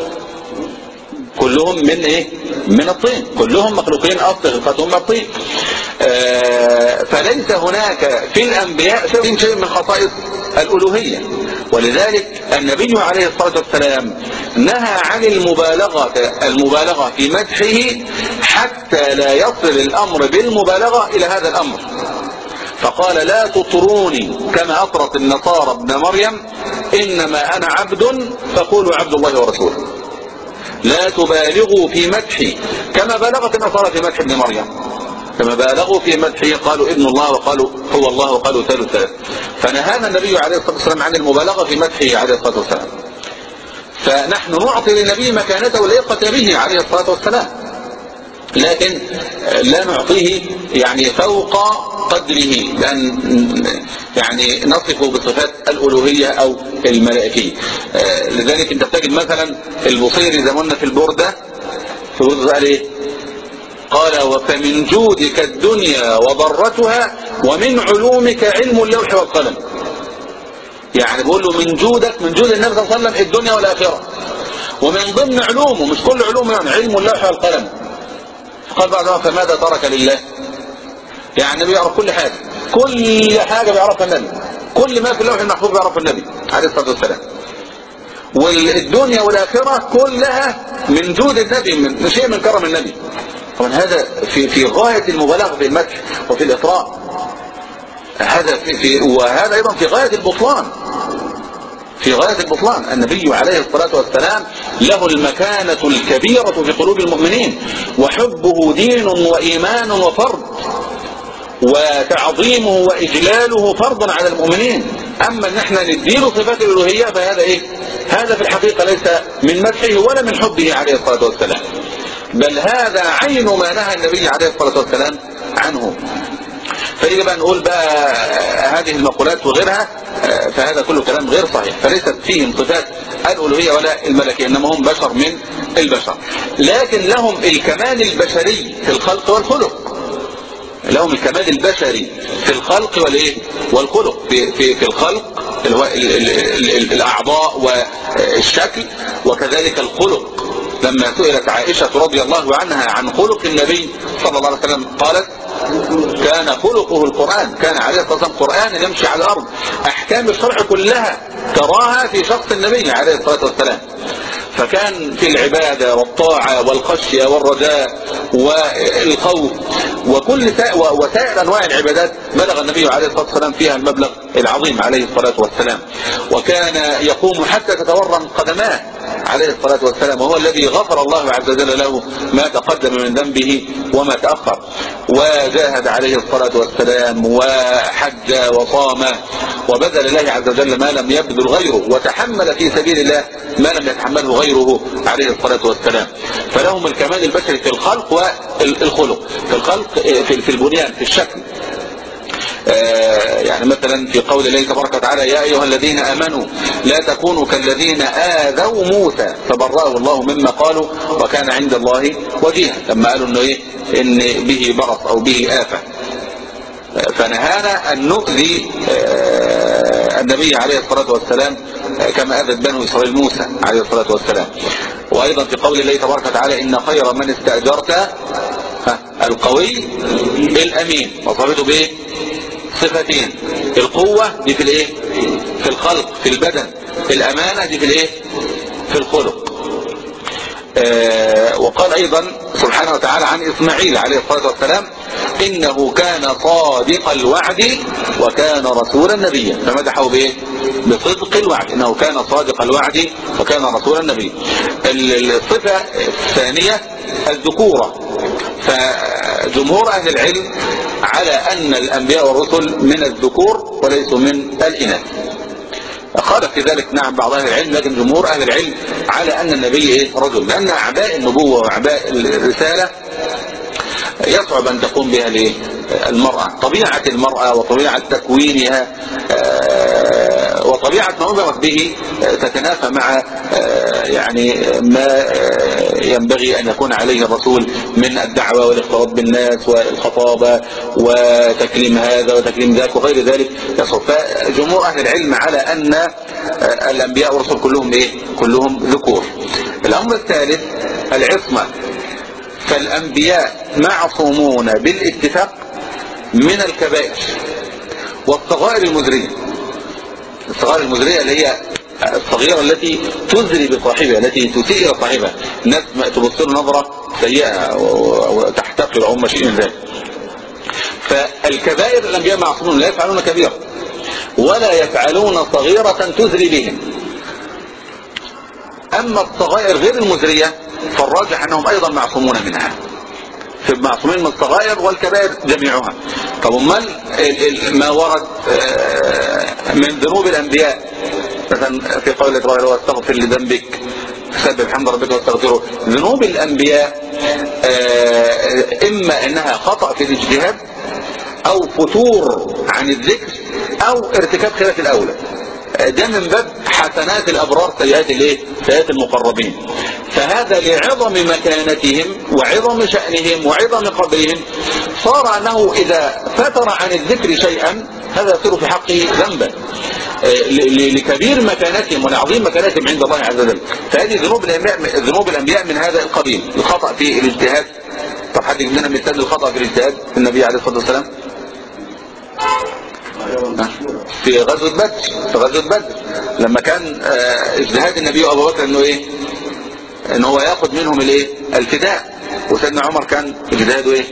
كلهم من ايه من الطين كلهم مخلوقين اصل خلقتهم من الطين آه فليس هناك في الانبياء شيء شيء من خصائص الالوهيه ولذلك النبي عليه الصلاه والسلام نهى عن المبالغه المبالغه في مدحه حتى لا يصل الامر بالمبالغه الى هذا الامر فقال لا تطروني كما اطرت النصارى ابن مريم انما انا عبد فقولوا عبد الله ورسوله لا تبالغوا في مدحي كما بالغت النصارى في مدح ابن مريم كما بالغوا في مدحه قالوا ابن الله وقالوا هو الله وقالوا ثالث ثالث فنهانا النبي عليه الصلاة والسلام عن المبالغة في مدحه عليه الصلاة والسلام فنحن نعطي للنبي مكانته ليقة به عليه الصلاة والسلام لكن لا نعطيه يعني فوق قدره بأن يعني نصفه بصفات الألوهية أو الملائكية لذلك انت بتجد مثلا البصيري زي ما قلنا في البردة في البردة قال ايه قال وفمن جودك الدنيا وضرتها ومن علومك علم اللوح والقلم يعني بقول له من جودك من جود النبي صلى الله عليه وسلم الدنيا والآخرة ومن ضمن علومه مش كل علومه يعني علم اللوح والقلم قال بعد فماذا ترك لله يعني النبي يعرف كل حاجة كل حاجة بيعرفها النبي كل ما في اللوح المحفوظ بيعرفه النبي عليه الصلاة والسلام والدنيا والآخرة كلها من جود النبي من شيء من كرم النبي طبعا هذا في في غاية المبالغة في المدح وفي الإطراء هذا في, في وهذا أيضا في غاية البطلان في غاية البطلان النبي عليه الصلاة والسلام له المكانة الكبيرة في قلوب المؤمنين وحبه دين وإيمان وفرض وتعظيمه وإجلاله فرض على المؤمنين أما أن احنا نديله صفات الألوهية فهذا إيه هذا في الحقيقة ليس من مدحه ولا من حبه عليه الصلاة والسلام بل هذا عين ما نهى النبي عليه الصلاة والسلام عنه فنيجي بقى نقول بقى هذه المقولات وغيرها فهذا كله كلام غير صحيح فليست فيهم صفات الألوهية ولا الملكية إنما هم بشر من البشر لكن لهم الكمال البشري في الخلق والخلق لهم الكمال البشري في الخلق والايه والخلق في, في, في الخلق اللي هو ال ال ال الأعضاء والشكل وكذلك الخلق لما سئلت عائشة رضي الله عنها عن خلق النبي صلى الله عليه وسلم قالت كان خلقه القرآن كان عليه الصلاة والسلام قرآن يمشي على الأرض أحكام الشرع كلها تراها في شخص النبي عليه الصلاة والسلام فكان في العبادة والطاعة والخشية والرجاء والخوف وكل وسائر أنواع العبادات بلغ النبي عليه الصلاة والسلام فيها المبلغ العظيم عليه الصلاة والسلام وكان يقوم حتى تتورم قدماه عليه الصلاة والسلام وهو الذي غفر الله عز وجل له ما تقدم من ذنبه وما تأخر وجاهد عليه الصلاة والسلام وحج وصام وبذل الله عز وجل ما لم يبذل غيره وتحمل في سبيل الله ما لم يتحمله غيره عليه الصلاة والسلام فلهم الكمال البشري في الخلق والخلق في الخلق في البنيان في الشكل يعني مثلا في قول الله تبارك وتعالى يا أيها الذين آمنوا لا تكونوا كالذين آذوا موسى فبرأه الله مما قالوا وكان عند الله وجيها لما قالوا انه ايه ان به برص او به آفة فنهانا أن نؤذي النبي عليه الصلاة والسلام كما أذت بنو إسرائيل موسى عليه الصلاة والسلام وأيضا في قول الله تبارك وتعالى إن خير من استأجرت القوي الأمين وصفته بإيه صفتين القوة دي في الايه في الخلق في البدن الامانة دي في الايه في الخلق آه وقال ايضا سبحانه وتعالى عن اسماعيل عليه الصلاة والسلام انه كان صادق الوعد وكان رسولا نبيا فمدحه بايه بصدق الوعد انه كان صادق الوعد وكان رسولا نبيا الصفة الثانية الذكورة فجمهور اهل العلم على ان الانبياء والرسل من الذكور وليسوا من الاناث قال في ذلك نعم بعض اهل العلم لكن جمهور اهل العلم على ان النبي ايه رجل لان اعباء النبوة واعباء الرسالة يصعب ان تقوم بها ليه المرأة طبيعة المرأة وطبيعة تكوينها وطبيعة ما أمرت به تتنافى مع يعني ما ينبغي أن يكون عليه الرسول من الدعوة والاختلاط بالناس والخطابة وتكليم هذا وتكليم ذاك وغير ذلك يصعب فجمهور أهل العلم على أن الأنبياء والرسل كلهم إيه كلهم ذكور الأمر الثالث العصمة فالأنبياء معصومون بالاتفاق من الكبائر والصغائر المزرية الصغائر المزرية اللي هي الصغيرة التي تزري بصاحبها التي تسيء إلى صاحبها الناس تبص له نظرة سيئة وتحتقر أو شيء من ذلك فالكبائر الأنبياء معصومون لا يفعلون كبيرة ولا يفعلون صغيرة تزري بهم أما الصغائر غير المزرية فالراجح أنهم أيضا معصومون منها في معصومين من الصغائر والكبائر جميعها طب امال ما ورد من ذنوب الانبياء مثلا في قول الله واستغفر لذنبك سبح حمد ربك واستغفره ذنوب الانبياء اما انها خطأ في الاجتهاد او فتور عن الذكر او ارتكاب خلاف الاولى ده من باب حسنات الابرار سيئات الايه سيئات المقربين فهذا لعظم مكانتهم وعظم شأنهم وعظم قدرهم صار انه اذا فتر عن الذكر شيئا هذا يصير في حقه ذنبا لكبير مكانتهم ولعظيم مكانتهم عند الله عز وجل فهذه ذنوب الانبياء ذنوب الانبياء من هذا القبيل الخطأ في الاجتهاد طب حد يجيب لنا مثال الخطأ في الاجتهاد النبي عليه الصلاه والسلام في غزوة بدر في غزوة بدر لما كان اجتهاد النبي وابو بكر انه ايه ان هو ياخد منهم الايه الفداء وسيدنا عمر كان اجتهاده ايه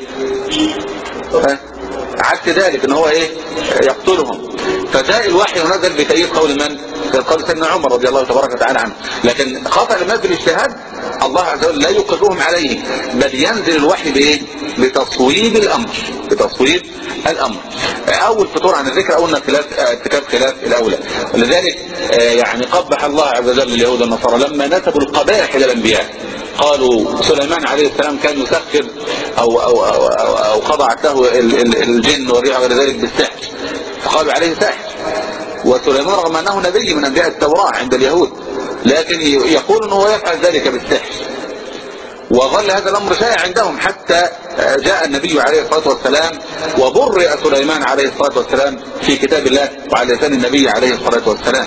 عكس ذلك ان هو ايه يقتلهم فجاء الوحي ونزل بتأييد قول من قول سيدنا عمر رضي الله تبارك وتعالى عنه لكن خطأ الناس بالاجتهاد الله عز وجل لا يقرهم عليه بل ينزل الوحي بايه بتصويب الامر بتصويب الامر اول فطور عن الذكر قلنا خلاف ارتكاب خلاف الاولى ولذلك يعني قبح الله عز وجل اليهود والنصارى لما نسبوا القبائح الى الانبياء قالوا سليمان عليه السلام كان يسخر او او او, أو, أو خضعت له الجن والريح وغير ذلك بالسحر فقالوا عليه سحر وسليمان رغم انه نبي من انبياء التوراة عند اليهود لكن يقول انه يفعل ذلك بالسحر وظل هذا الامر شائع عندهم حتى جاء النبي عليه الصلاة والسلام وبرئ سليمان عليه الصلاة والسلام في كتاب الله وعلى لسان النبي عليه الصلاة والسلام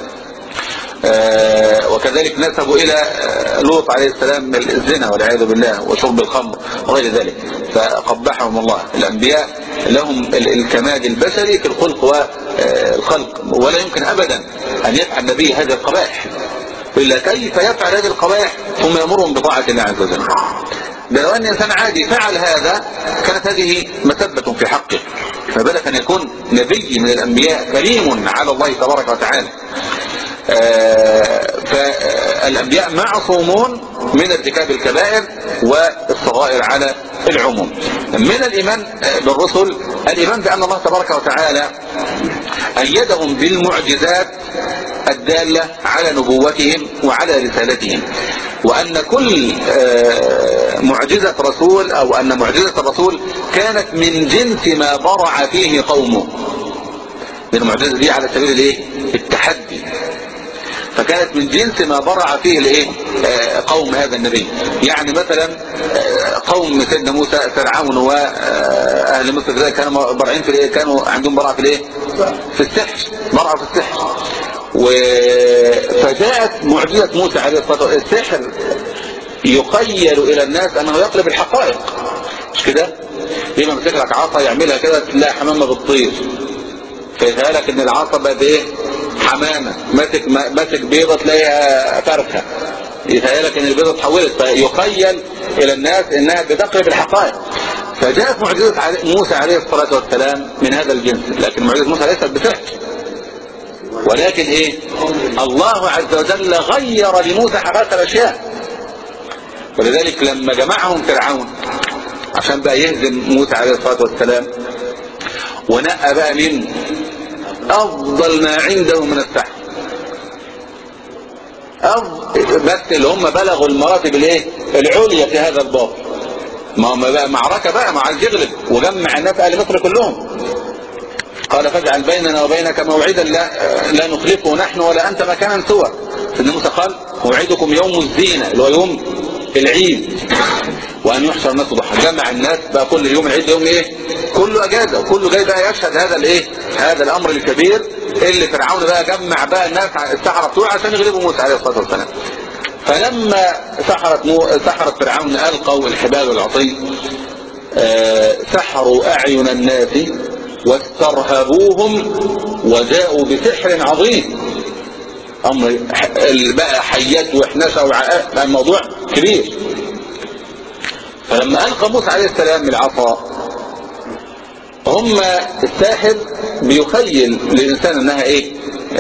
وكذلك نسبوا الى لوط عليه السلام الزنا والعياذ بالله وشرب الخمر وغير ذلك فقبحهم الله الانبياء لهم الكماد البشري في الخلق والخلق ولا يمكن ابدا ان يفعل النبي هذه القبائح إلا كيف يفعل هذه القبائح ثم يأمرهم بطاعة الله عز وجل ده لو أن إنسان عادي فعل هذا كانت هذه مسبة في حقه فبالك أن يكون نبي من الأنبياء كريم على الله تبارك وتعالى فالأنبياء معصومون من ارتكاب الكبائر والصغائر على العموم من الإيمان بالرسل الإيمان بأن الله تبارك وتعالى أيدهم بالمعجزات الدالة على نبوتهم وعلى رسالتهم وأن كل معجزة رسول أو أن معجزة الرسول كانت من جنس ما برع فيه قومه المعجزة دي على سبيل الايه التحدي فكانت من جنس ما برع فيه الايه قوم هذا النبي يعني مثلا قوم سيدنا موسى فرعون واهل مصر كذلك كانوا برعين في الايه كانوا عندهم براءه في الايه في السحر براءه في السحر و... فجاءت معجزة موسى عليه الصلاة والسلام السحر يخيل الى الناس انه يقلب الحقائق مش كده يبقى مسك لك عصا يعملها كده تلاقي حمامه بتطير فيتهيألك ان العصا بقت ايه حمامة ماسك ماسك بيضة تلاقيها فرخة يتهيألك ان البيضة اتحولت فيخيل الى الناس انها بتقرب الحقائق فجاءت معجزة موسى عليه الصلاة والسلام من هذا الجنس لكن معجزة موسى ليست بسحر ولكن ايه الله عز وجل غير لموسى حقائق الاشياء ولذلك لما جمعهم فرعون عشان بقى يهزم موسى عليه الصلاة والسلام ونقى بقى من افضل ما عنده من السحر بس اللي هم بلغوا المراتب الايه العليا في هذا الباب ما هم بقى معركة بقى مع الجغلب وجمع الناس اهل مصر كلهم قال فاجعل بيننا وبينك موعدا لا, لا نخلفه نحن ولا انت مكانا سوى سيدنا موسى قال موعدكم يوم الزينة اللي هو يوم العيد وان يحشر الناس ضحى جمع الناس بقى كل يوم العيد يوم ايه كله اجازة وكله جاي بقى يشهد هذا الايه هذا الامر الكبير اللي فرعون بقى جمع بقى الناس السحرة بتوعه عشان يغلبوا موسى عليه الصلاة والسلام فلما سحرت مو... سحرت فرعون القوا الحبال والعصي آه سحروا اعين الناس واسترهبوهم وجاءوا بسحر عظيم امر بقى حيات وحنسة وعقاء الموضوع كبير فلما القى موسى عليه السلام العصا هم الساحر بيخيل للإنسان انها ايه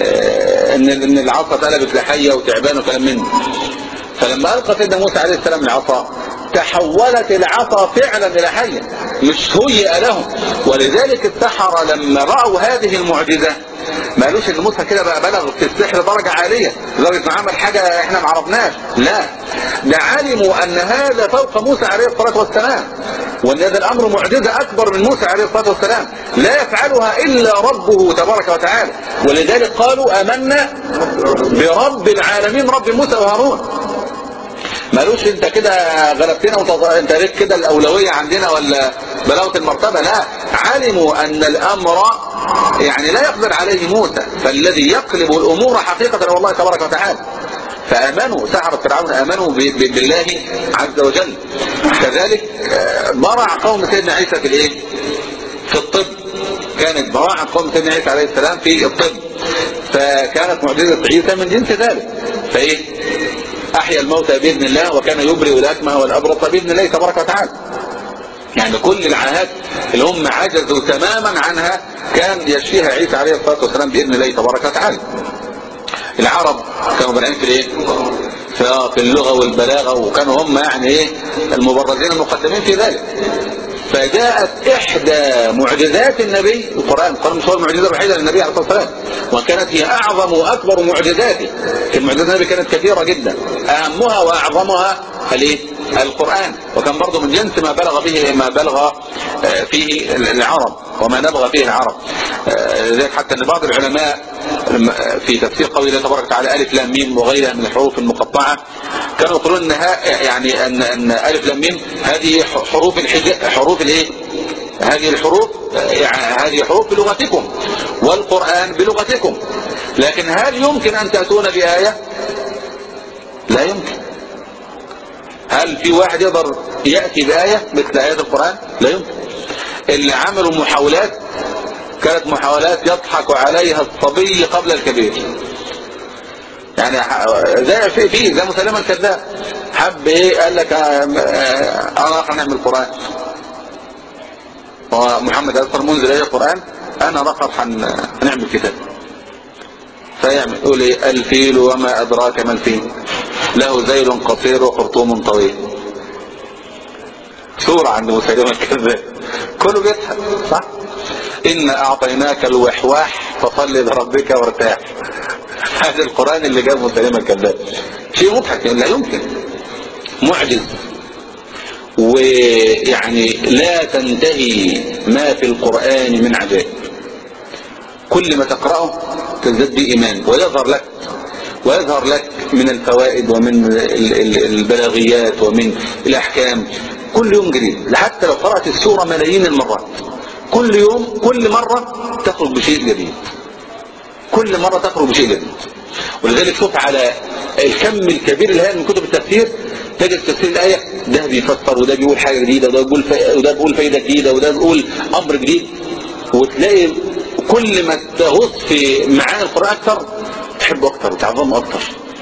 آه ان ان العصا اتقلبت لحية وتعبان وكلام منه فلما القى سيدنا موسى عليه السلام العصا تحولت العصا فعلا الى حية مش هيئ لهم ولذلك السحرة لما رأوا هذه المعجزة ما قالوش ان موسى كده بقى بلغ في السحر درجة عالية لدرجة انه عمل حاجة احنا ما عرفناش لا ده علموا ان هذا فوق موسى عليه الصلاة والسلام وان هذا الامر معجزة اكبر من موسى عليه الصلاة والسلام لا يفعلها الا ربه تبارك وتعالى ولذلك قالوا امنا برب العالمين رب موسى وهارون مالوش انت كده غلبتنا وتظ... انت ريت كده الاولوية عندنا ولا بلاوة المرتبة لا علموا ان الامر يعني لا يقدر عليه موسى فالذي يقلب الامور حقيقة هو الله تبارك وتعالى فامنوا سحرة فرعون امنوا ب... ب... بالله عز وجل كذلك برع قوم سيدنا عيسى في الايه في الطب كانت براعة قوم سيدنا عيسى عليه السلام في الطب فكانت معجزة عيسى من جنس ذلك فايه احيا الموتى باذن الله وكان يبرئ الاكمه والابرص باذن الله تبارك وتعالى يعني كل العاهات اللي هم عجزوا تماما عنها كان يشفيها عيسى عليه الصلاه والسلام باذن الله تبارك وتعالى العرب كانوا بنعين في الايه في اللغه والبلاغه وكانوا هم يعني ايه المبرزين المقدمين في ذلك فجاءت احدى معجزات النبي القرآن القرآن مش هو المعجزة الوحيدة للنبي عليه الصلاة والسلام وكانت هي اعظم واكبر معجزاته المعجزات النبي كانت كثيرة جدا اهمها واعظمها الايه القرآن وكان برضه من جنس ما بلغ به ما بلغ فيه العرب وما نبغى فيه العرب لذلك حتى ان بعض العلماء في تفسير قول الله تبارك وتعالى الف لام ميم وغيرها من الحروف المقطعة كانوا يقولون انها يعني ان ان الف لام ميم هذه حروف الحجاء حروف الايه هذه الحروف يعني هذه حروف بلغتكم والقرآن بلغتكم لكن هل يمكن ان تأتون بآية لا يمكن هل في واحد يقدر يأتي بآية مثل آيات القرآن لا يمكن اللي عملوا محاولات كانت محاولات يضحك عليها الصبي قبل الكبير يعني زي في في زي مسلمة الكذاب حب ايه قال لك انا راح نعمل قرآن ومحمد اصلا منزل ايه القرآن انا راح هنعمل كتاب فيعمل يقول ايه الفيل وما ادراك ما الفيل له ذيل قصير وخرطوم طويل صورة عند مسلمة الكذاب كله بيضحك صح إن أعطيناك الوحواح فصل لربك وارتاح هذا القرآن اللي جاب مسلمة الكذاب شيء مضحك لا يمكن معجز ويعني لا تنتهي ما في القرآن من عجائب كل ما تقرأه تزداد به إيمان ويظهر لك ويظهر لك من الفوائد ومن البلاغيات ومن الأحكام كل يوم جديد حتى لو قرأت السورة ملايين المرات كل يوم كل مرة تخرج بشيء جديد كل مرة تخرج بشيء جديد ولذلك شوف على الكم الكبير الهائل من كتب التفسير تجد تفسير الآية ده بيفسر وده بيقول حاجة جديدة وده بيقول وده بيقول فايدة جديدة وده بيقول أمر جديد وتلاقي كل ما تغوص في معاني القرآن أكثر تحبه أكثر وتعظمه أكثر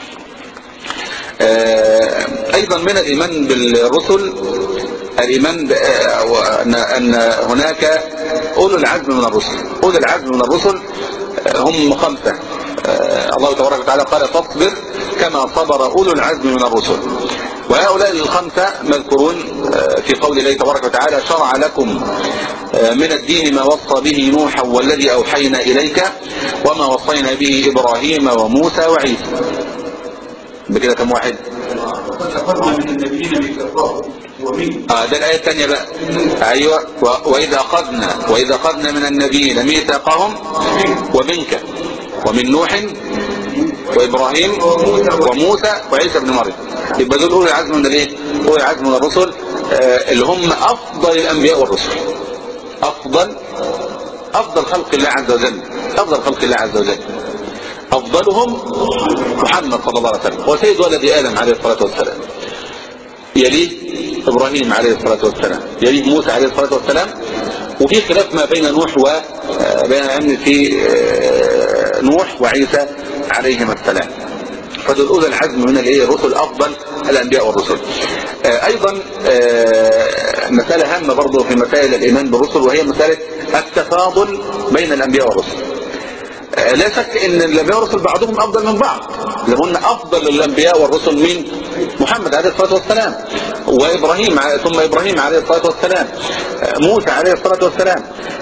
آه، أيضا من الإيمان بالرسل الإيمان أن أن هناك أولو العزم من الرسل أولو العزم من الرسل آه، هم خمسة آه، الله تبارك وتعالى قال فاصبر كما صبر أولو العزم من الرسل وهؤلاء الخمسة مذكورون في قول الله تبارك وتعالى شرع لكم من الدين ما وصى به نوحا والذي أوحينا إليك وما وصينا به إبراهيم وموسى وعيسى بكده كم واحد من النبيين اه ده الآية الثانية بقى ايوه واذا اخذنا واذا اخذنا من النبيين ميثاقهم ومنك ومن نوح وابراهيم وموسى وعيسى بن مريم يبقى دول اولي العزم من الايه اولي العزم من الرسل آه اللي هم افضل الانبياء والرسل افضل افضل خلق الله عز وجل افضل خلق الله عز وجل أفضلهم محمد صلى الله عليه وسلم وسيد ولد آدم عليه الصلاة والسلام يليه إبراهيم عليه الصلاة والسلام يليه موسى عليه الصلاة والسلام وفي خلاف ما بين نوح وبين أمن في آه، نوح وعيسى عليهما السلام فدول أولى العزم من الايه الرسل أفضل الأنبياء والرسل آه، أيضا آه، مسألة هامة برضه في مسائل الإيمان بالرسل وهي مسألة التفاضل بين الأنبياء والرسل لا شك ان الانبياء والرسل بعضهم افضل من بعض لو قلنا افضل الانبياء والرسل مين محمد عليه الصلاه والسلام وابراهيم ثم ابراهيم عليه الصلاه والسلام موسى عليه الصلاه والسلام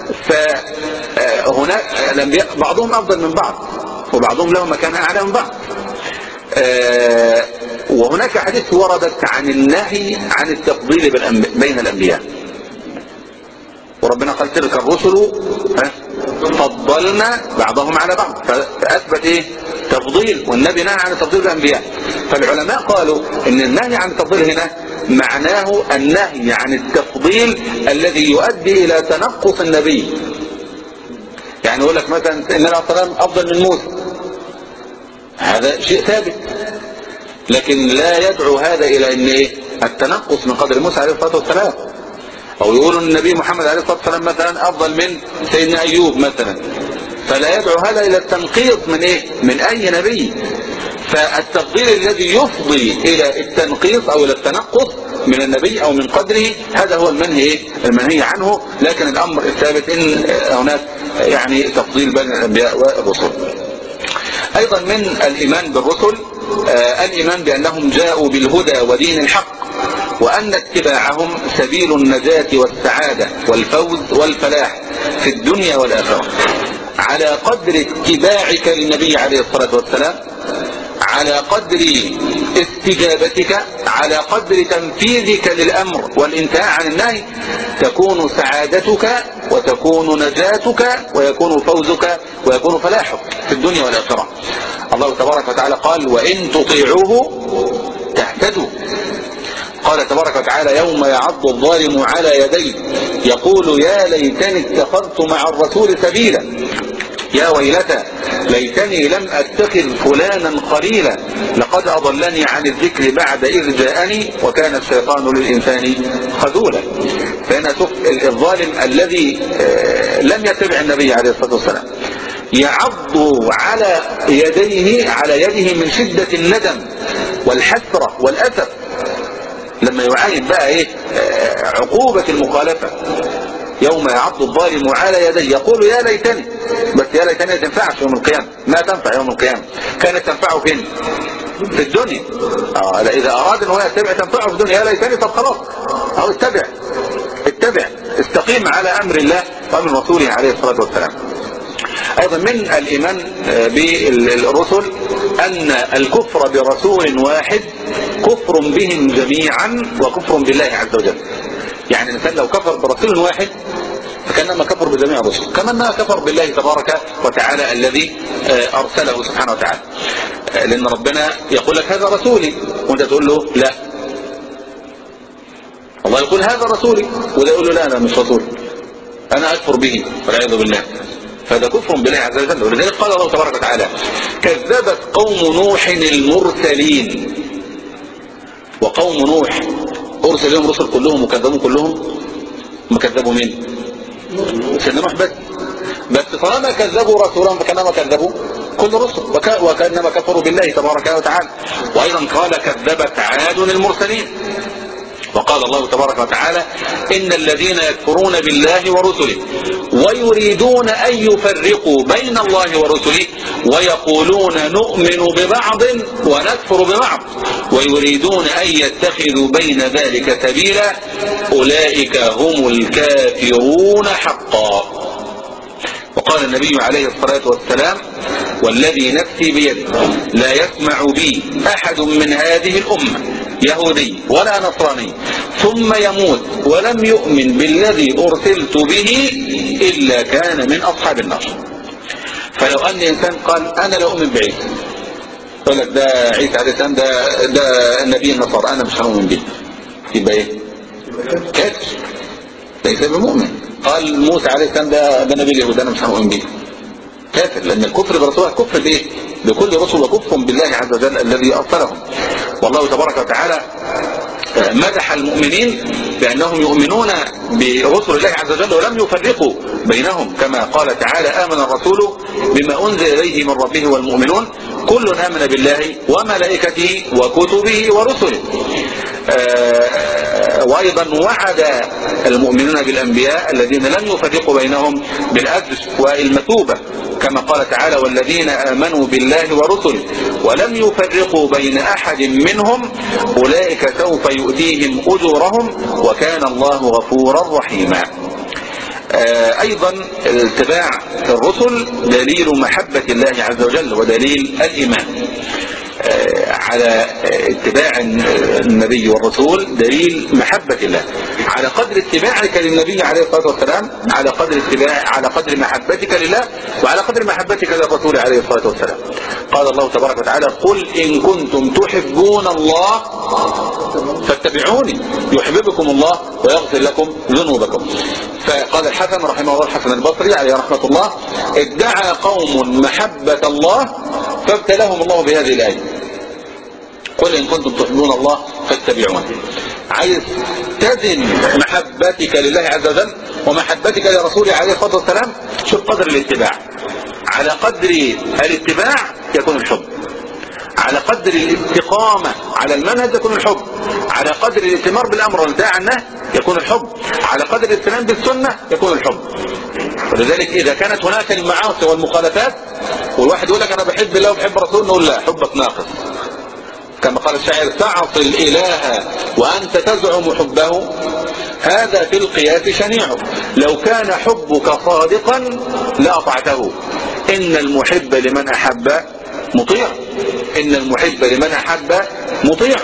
فهناك الانبياء بعضهم افضل من بعض وبعضهم له مكان اعلى من بعض وهناك حديث وردت عن النهي عن التفضيل بين الانبياء وربنا قال تلك الرسل فضلنا بعضهم على بعض فأثبت ايه تفضيل والنبي نهى عن تفضيل الأنبياء فالعلماء قالوا ان النهي عن التفضيل هنا معناه النهي عن التفضيل الذي يؤدي الى تنقص النبي يعني يقول لك مثلا النبي عليه الصلاه افضل من موسى هذا شيء ثابت لكن لا يدعو هذا الى ان ايه التنقص من قدر موسى عليه الصلاه والسلام او يقولوا ان النبي محمد عليه الصلاة والسلام مثلا افضل من سيدنا ايوب مثلا فلا يدعو هذا الى التنقيص من ايه من اي نبي فالتفضيل الذي يفضي الى التنقيص او الى التنقص من النبي او من قدره هذا هو المنهي ايه المنهي عنه لكن الامر الثابت ان هناك يعني تفضيل بين الانبياء والرسل ايضا من الايمان بالرسل آه الايمان بانهم جاءوا بالهدى ودين الحق وأن اتباعهم سبيل النجاة والسعادة والفوز والفلاح في الدنيا والآخرة على قدر اتباعك للنبي عليه الصلاة والسلام على قدر استجابتك على قدر تنفيذك للأمر والانتهاء عن النهي تكون سعادتك وتكون نجاتك ويكون فوزك ويكون فلاحك في الدنيا والآخرة الله تبارك وتعالى قال وإن تطيعوه تهتدوا قال تبارك وتعالى يوم يعض الظالم على يديه يقول يا ليتني اتخذت مع الرسول سبيلا يا ويلتى ليتني لم اتخذ فلانا خليلا لقد اضلني عن الذكر بعد اذ جاءني وكان الشيطان للانسان خذولا فهنا شوف الظالم الذي آه، لم يتبع النبي عليه الصلاه والسلام يعض على يديه على يده من شده الندم والحسره والاسف لما يعاين بقى ايه آه، عقوبة المخالفة يوم يعض الظالم على يديه يقول يا ليتني بس يا ليتني ما تنفعش يوم القيامة ما تنفع يوم القيامة كانت تنفعه فين في الدنيا اه اذا اراد ان هو يتبع تنفعه في الدنيا يا ليتني طب خلاص او اتبع اتبع استقيم على امر الله وامر رسوله عليه الصلاة والسلام ايضا من الايمان آه، بالرسل ان الكفر برسول واحد كفر بهم جميعا وكفر بالله عز وجل يعني الانسان لو كفر برسول واحد فكانما كفر بجميع الرسل كما انما كفر بالله تبارك وتعالى الذي آه، ارسله سبحانه وتعالى آه، لان ربنا يقول لك هذا رسولي وانت تقول له لا الله يقول هذا رسولي وده يقول له لا انا مش رسول انا اكفر به والعياذ بالله فهذا كفر بالله عز وجل ولذلك قال الله تبارك وتعالى كذبت قوم نوح المرسلين وقوم نوح ارسل لهم رسل كلهم وكذبوا كلهم ما كذبوا مين سيدنا نوح بس بس بالحق طالما كذبوا رسولهم فكانما كذبوا كل رسل وكانما كفروا بالله تبارك وتعالى وايضا قال كذبت عاد المرسلين وقال الله تبارك وتعالى إن الذين يكفرون بالله ورسله ويريدون أن يفرقوا بين الله ورسله ويقولون نؤمن ببعض ونكفر ببعض ويريدون أن يتخذوا بين ذلك سبيلا أولئك هم الكافرون حقا وقال النبي عليه الصلاة والسلام والذي نفسي بيده لا يسمع بي أحد من هذه الأمة يهودي ولا نصراني ثم يموت ولم يؤمن بالذي أرسلت به إلا كان من أصحاب النار فلو أن إنسان قال أنا لا أؤمن بعيسى يقول لك ده عيسى عليه السلام ده ده النبي النصارى أنا مش هؤمن به يبقى إيه؟ كافر ليس بمؤمن قال موسى عليه السلام ده ده نبي اليهود أنا مش هؤمن به كافر لأن الكفر برسوله كفر بإيه؟ بكل رسل وكفر بالله عز وجل الذي أرسلهم والله تبارك وتعالى مدح المؤمنين بأنهم يؤمنون برسل الله عز وجل ولم يفرقوا بينهم كما قال تعالى آمن الرسول بما أنزل إليه من ربه والمؤمنون كل آمن بالله وملائكته وكتبه ورسله آه وأيضا وعد المؤمنون بالأنبياء الذين لم يفرقوا بينهم بالأجر والمثوبة كما قال تعالى والذين آمنوا بالله ورسله ولم يفرقوا بين أحد منهم أولئك سوف يؤتيهم أجورهم وكان الله غفورا رحيما ايضا اتباع الرسل دليل محبة الله عز وجل ودليل الايمان على اتباع النبي والرسول دليل محبة الله على قدر اتباعك للنبي عليه الصلاة والسلام على قدر اتباع على قدر محبتك لله وعلى قدر محبتك للرسول عليه الصلاة والسلام قال الله تبارك وتعالى قل إن كنتم تحبون الله فاتبعوني يحببكم الله ويغفر لكم ذنوبكم فقال الحسن رحمه الله الحسن البصري عليه رحمة الله ادعى قوم محبة الله فابتلاهم الله بهذه الآية قل إن كنتم تحبون الله فاتبعوني عايز تزن محبتك لله عز وجل ومحبتك لرسوله عليه الصلاة والسلام شوف قدر الاتباع على قدر الاتباع يكون الحب على قدر الاستقامة على المنهج يكون الحب على قدر الاتمار بالأمر والنهي عن النهي يكون الحب على قدر الاستلام بالسنة يكون الحب ولذلك إذا كانت هناك المعاصي والمخالفات والواحد يقول لك أنا بحب الله وبحب رسوله نقول لا حبك ناقص كما قال الشاعر تعصي الإله وأنت تزعم حبه هذا في القياس شنيع لو كان حبك صادقا لأطعته إن المحب لمن أحب مطيع إن المحب لمن أحب مطيع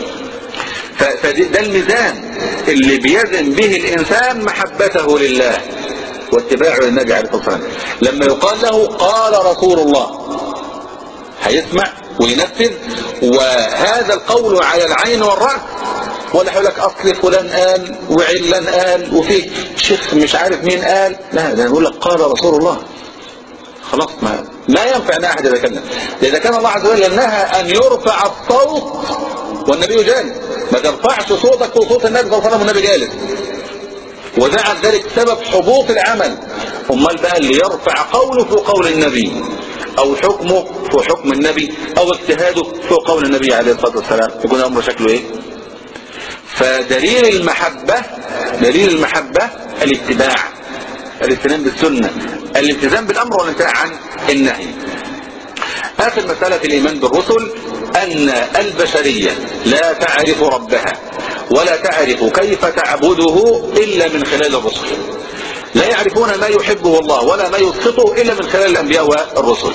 فده الميزان اللي بيزن به الإنسان محبته لله واتباعه للنبي عليه الصلاة والسلام لما يقال له قال رسول الله هيسمع وينفذ وهذا القول على العين والرأس ولا هيقول لك اصل فلان قال وعلان قال وفي شيخ مش عارف مين قال لا ده يقول لك قال رسول الله خلاص ما لا ينفع ان احد يتكلم اذا كان الله عز وجل نهى ان يرفع الصوت والنبي جالس ما ترفعش صوتك فوق صوت النبي صلى الله عليه وسلم والنبي جالس وجعل ذلك سبب حبوط العمل امال بقى اللي يرفع قوله فوق قول النبي او حكمه فوق حكم النبي او اجتهاده فوق قول النبي عليه الصلاة والسلام يكون امره شكله ايه فدليل المحبة دليل المحبة الاتباع الالتزام بالسنة الالتزام بالامر والانتهاء عن النهي اخر مسألة في الايمان بالرسل ان البشرية لا تعرف ربها ولا تعرف كيف تعبده الا من خلال الرسل لا يعرفون ما يحبه الله ولا ما يسخطه الا من خلال الانبياء والرسل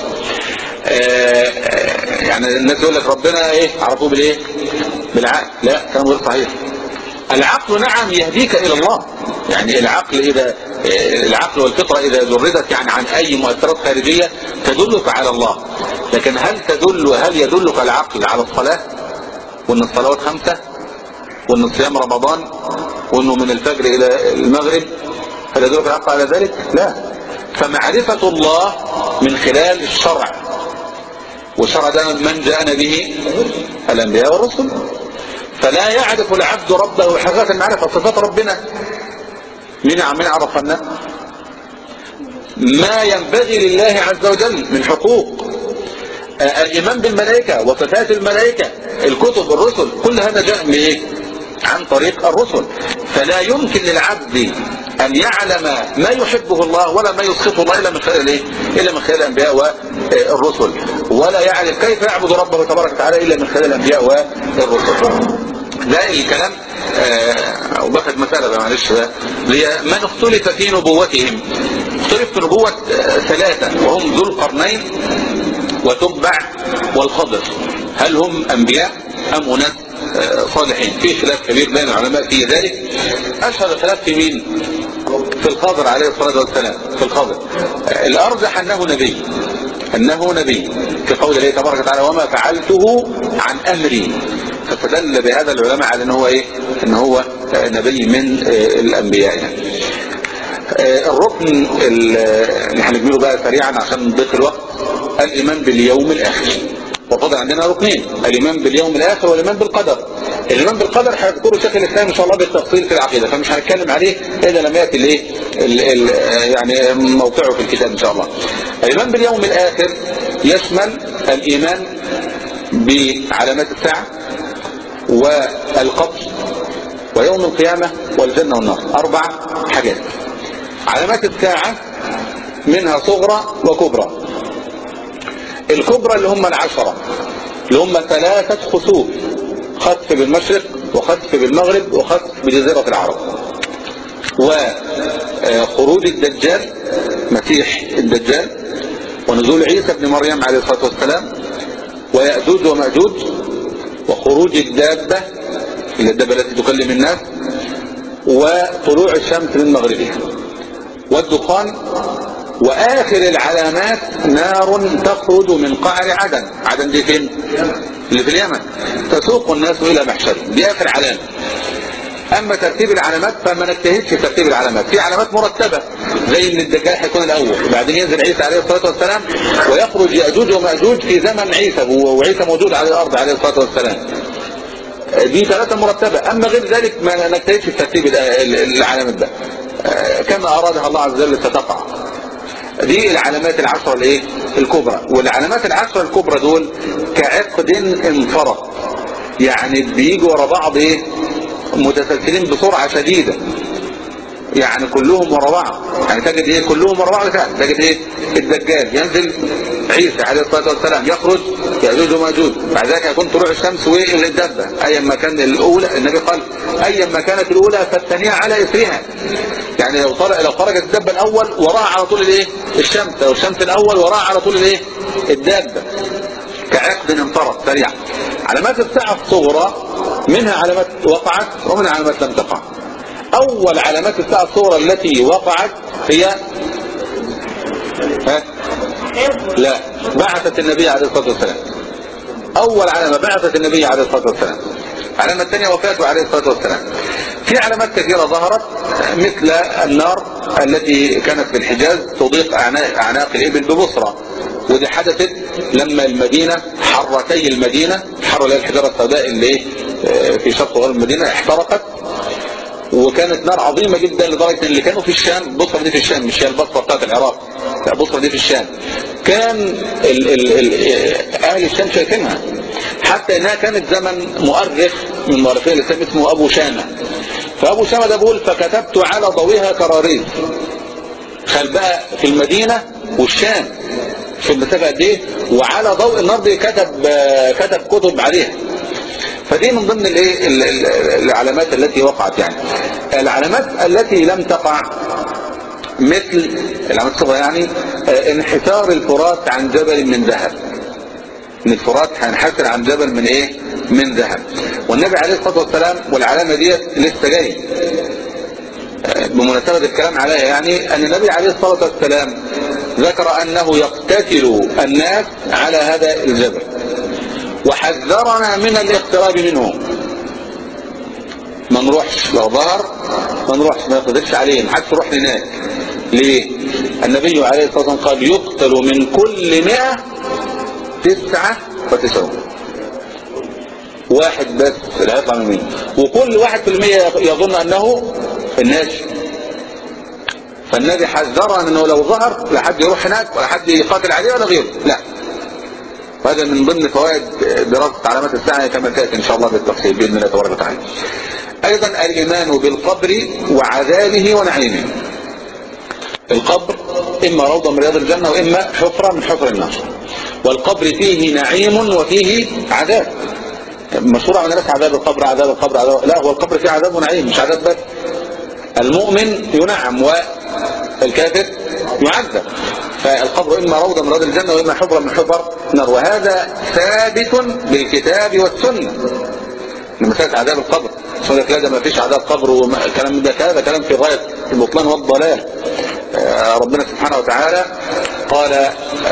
يعني الناس يقول لك ربنا ايه عرفوه بالايه بالعقل لا كلام غير صحيح العقل نعم يهديك الى الله يعني العقل اذا العقل والفطرة اذا جردت يعني عن اي مؤثرات خارجية تدلك على الله لكن هل تدل هل يدلك العقل على الصلاة وان الصلوات خمسة وان الصيام رمضان وانه من الفجر الى المغرب هل يدلك العقل على ذلك لا فمعرفة الله من خلال الشرع والشرع ده من جاءنا به الانبياء والرسل فلا يعرف العبد ربه حقيقة المعرفة صفات ربنا مين من عرفنا ما ينبغي لله عز وجل من حقوق الإيمان بالملائكة وصفات الملائكة الكتب الرسل كل هذا جاء من إيه؟ عن طريق الرسل فلا يمكن للعبد أن يعلم ما يحبه الله ولا ما يسخطه الله إلا من خلال إيه؟ إلا من خلال الأنبياء والرسل ولا يعلم كيف يعبد ربه تبارك وتعالى إلا من خلال الأنبياء والرسل ده الكلام آه وباخد مسألة بقى معلش بقى من اختلف في نبوتهم اختلف في نبوة آه ثلاثة وهم ذو القرنين وتبع والخضر هل هم أنبياء أم أناس آه صالحين في خلاف كبير بين العلماء في ذلك أشهر الخلاف في مين في الخضر عليه الصلاة والسلام في الخضر الأرجح أنه نبي أنه نبي في قول الله تبارك وتعالى وما فعلته عن أمري فاستدل بهذا العلماء على أنه إيه أنه هو نبي من الأنبياء يعني. الركن اللي هنجمله بقى سريعا عشان نضيق الوقت الإيمان باليوم الآخر وفضل عندنا ركنين الإيمان باليوم الآخر والإيمان بالقدر الإيمان بالقدر هيذكره شيخ الإسلام إن شاء الله بالتفصيل في العقيدة فمش هنتكلم عليه إذا لم يأتي الايه يعني موقعه في الكتاب إن شاء الله الإيمان باليوم الآخر يشمل الإيمان بعلامات الساعة والقبر ويوم القيامة والجنة والنار أربع حاجات علامات الساعة منها صغرى وكبرى الكبرى اللي هم العشرة اللي هم ثلاثة خسوف خسف بالمشرق وخسف بالمغرب وخسف بجزيرة العرب وخروج الدجال مسيح الدجال ونزول عيسى بن مريم عليه الصلاة والسلام ويأجوج ومأجوج وخروج الدابة اللي الدابة التي تكلم الناس وطلوع الشمس من مغربها والدخان واخر العلامات نار تخرج من قعر عدن عدن دي فين اللي في اليمن تسوق الناس الى محشرهم دي اخر علامه اما ترتيب العلامات فما نجتهدش في ترتيب العلامات في علامات مرتبه زي ان الدجال هيكون الاول بعدين ينزل عيسى عليه الصلاه والسلام ويخرج ياجوج وماجوج في زمن عيسى وعيسى موجود على الارض عليه الصلاه والسلام دي ثلاثه مرتبه اما غير ذلك ما نجتهدش في ترتيب العلامات ده كما ارادها الله عز وجل ستقع دي العلامات العشرة الايه الكبرى والعلامات العشرة الكبرى دول كعقد انفرط يعني بيجوا ورا بعض ايه متسلسلين بسرعة شديدة يعني كلهم ورا بعض يعني تجد ايه كلهم ورا بعض تجد ايه الدجال ينزل عيسى عليه الصلاة والسلام يخرج يأجوج ومأجوج بعد ذلك يكون طلوع الشمس والدبة ايا ما كان الاولى النبي قال ايا ما كانت الاولى فالثانية على اثرها يعني لو طلع لو خرجت الدبة الاول وراها على طول الايه الشمس لو الشمس الاول وراها على طول الايه الدابة كعقد انفرد سريع علامات الساعة الصغرى منها علامات وقعت ومنها علامات لم تقع اول علامات الساعة الصغرى التي وقعت هي ها؟ لا بعثت النبي عليه الصلاة والسلام اول علامة بعثت النبي عليه الصلاة والسلام العلامة الثانية وفاته عليه الصلاة والسلام في علامات كثيرة ظهرت مثل النار التي كانت في الحجاز تضيق أعناق الإبل ببصرة ودي حدثت لما المدينة حرتي المدينة حر اللي الحجارة السوداء اللي في شرق غرب المدينة احترقت وكانت نار عظيمة جدا لدرجة ان اللي كانوا في الشام بصرة دي في الشام مش هي البصرة بتاعت العراق لا بصرة دي في الشام كان ال ال ال اهل الشام شايفينها حتى انها كانت زمن مؤرخ من مؤرخين الاسلام اسمه ابو شامة فابو شامة ده بيقول فكتبت على ضوئها كراريس خلبها في المدينة والشام في المسافة قد ايه وعلى ضوء النار دي كتب كتب كتب عليها فدي من ضمن الايه العلامات التي وقعت يعني العلامات التي لم تقع مثل العلامات الصغرى يعني انحسار الفرات عن جبل من ذهب ان الفرات هينحسر عن جبل من ايه من ذهب والنبي عليه الصلاة والسلام والعلامة ديت لسه جاي بمناسبة الكلام عليها يعني ان النبي عليه الصلاة والسلام ذكر انه يقتتل الناس على هذا الجبل وحذرنا من الاقتراب منه ما نروحش لو ظهر ما نروحش ما نقدرش عليه ما حدش يروح هناك ليه النبي عليه الصلاة والسلام قال يقتل من كل مئة تسعة وتسعون واحد بس اللي هيطلع من مين وكل واحد في المية يظن انه الناس فالنبي حذرها انه لو ظهر لا حد يروح هناك ولا حد يقاتل عليه ولا غيره لا وهذا من ضمن فوائد دراسة علامات الساعة كما تأتي إن شاء الله بالتفصيل بإذن الله تبارك وتعالى أيضا الإيمان بالقبر وعذابه ونعيمه القبر إما روضة من رياض الجنة وإما حفرة من حفر النار والقبر فيه نعيم وفيه عذاب مشهور عن الناس عذاب القبر عذاب القبر عذاب لا هو القبر فيه عذاب ونعيم مش عذاب بس المؤمن ينعم والكافر يعذب فالقبر إما روضة من رياض الجنة وإما حفرة من حفر النار وهذا ثابت بالكتاب والسنة مسألة عذاب القبر يقول لك لا ده ما فيش عذاب قبر والكلام ده هذا كلام في غاية البطلان والضلال ربنا سبحانه وتعالى قال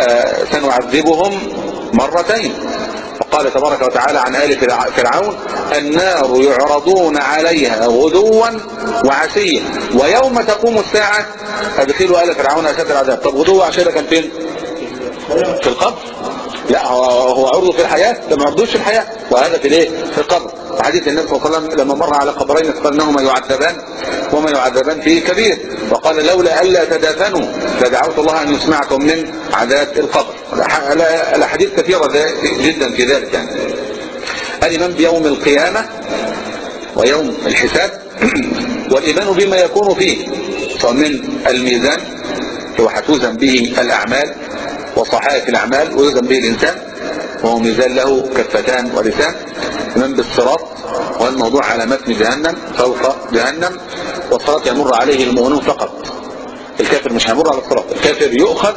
سنعذبهم مرتين وقال تبارك وتعالى عن آل فرعون النار يعرضون عليها غدوا وعشيا ويوم تقوم الساعة أدخلوا آل فرعون أشد العذاب طب غدوا وعشيا كان فين في القبر لا هو هو عرضه في الحياة لما عرضوش في الحياة وهذا في الايه في القبر حديث النبي صلى الله عليه وسلم لما مر على قبرين فانهما يعذبان وما يعذبان فيه كبير وقال لولا الا تدافنوا لدعوت الله ان يسمعكم من عذاب القبر الاحاديث كثيره جدا في ذلك يعني الايمان بيوم القيامه ويوم الحساب والايمان بما يكون فيه سواء من الميزان هو هتوزن به الاعمال وصحائف الأعمال ويوزن به الإنسان وهو ميزان له كفتان ولسان من بالصراط والموضوع على متن جهنم فوق جهنم والصراط يمر عليه المؤمنون فقط الكافر مش هيمر على الصراط الكافر يؤخذ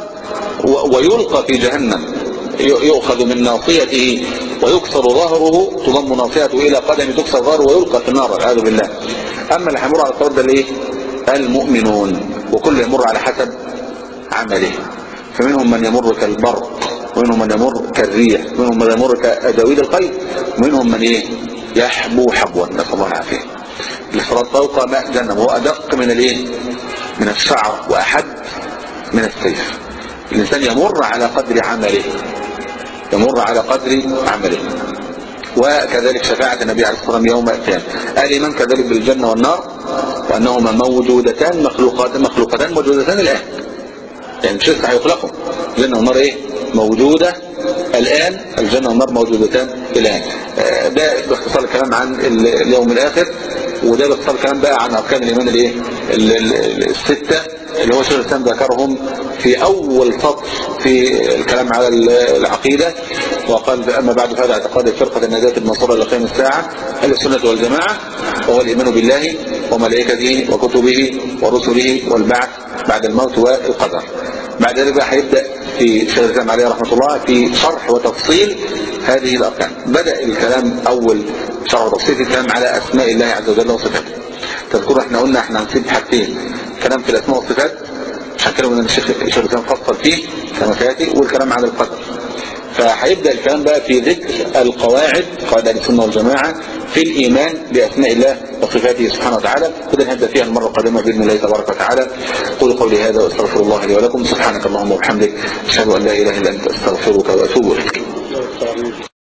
ويلقى في جهنم يؤخذ من ناصيته ويكسر ظهره تضم ناصيته إلى قدم تكسر ظهره ويلقى في النار والعياذ بالله أما اللي هيمر على الصراط ده الايه المؤمنون وكل يمر على حسب عمله فمنهم من يمر كالبرق ومنهم من يمر كالريح ومنهم من يمر كأداويد الخيل ومنهم من ايه يحبو حبوا نسأل الله العافية الصراط فوق ماء جهنم هو أدق من الايه من الشعر وأحد من السيف الإنسان يمر على قدر عمله يمر على قدر عمله وكذلك شفاعة النبي عليه الصلاة والسلام يوم القيامة الإيمان كذلك بالجنة والنار وأنهما موجودتان مخلوقات مخلوقتان موجودتان الآن يعني مش لسه هيخلقوا الجنة والنار ايه موجودة الآن الجنة والنار موجودتان الآن ده باختصار الكلام عن اليوم الآخر وده باختصار الكلام بقى عن أركان الإيمان الايه الستة اللي هو شيخ الإسلام ذكرهم في أول سطر في الكلام على العقيدة وقال أما بعد فهذا اعتقاد الفرقة النجاة المنصورة لقيام الساعة أهل السنة والجماعة وهو الإيمان بالله وملائكته وكتبه ورسله والبعث بعد الموت والقدر بعد ذلك بقى هيبدأ في شيخ الإسلام عليه رحمة الله في شرح وتفصيل هذه الأركان بدأ الكلام أول شرح وتفصيل الكلام على أسماء الله عز وجل وصفاته تذكروا احنا قلنا احنا هنسيب حاجتين كلام في الأسماء والصفات مش هنتكلم ان الشيخ الشيخ الإسلام فصل فيه كما سيأتي والكلام على القدر فهيبدأ الكلام بقى في ذكر القواعد قواعد السنة والجماعة في الإيمان بأسماء الله وصفاته سبحانه وتعالى وده نبدأ فيها المرة القادمة بإذن الله تبارك وتعالى قولوا قولي هذا واستغفر الله لي ولكم سبحانك اللهم وبحمدك أشهد أن لا إله إلا أنت أستغفرك وأتوب إليك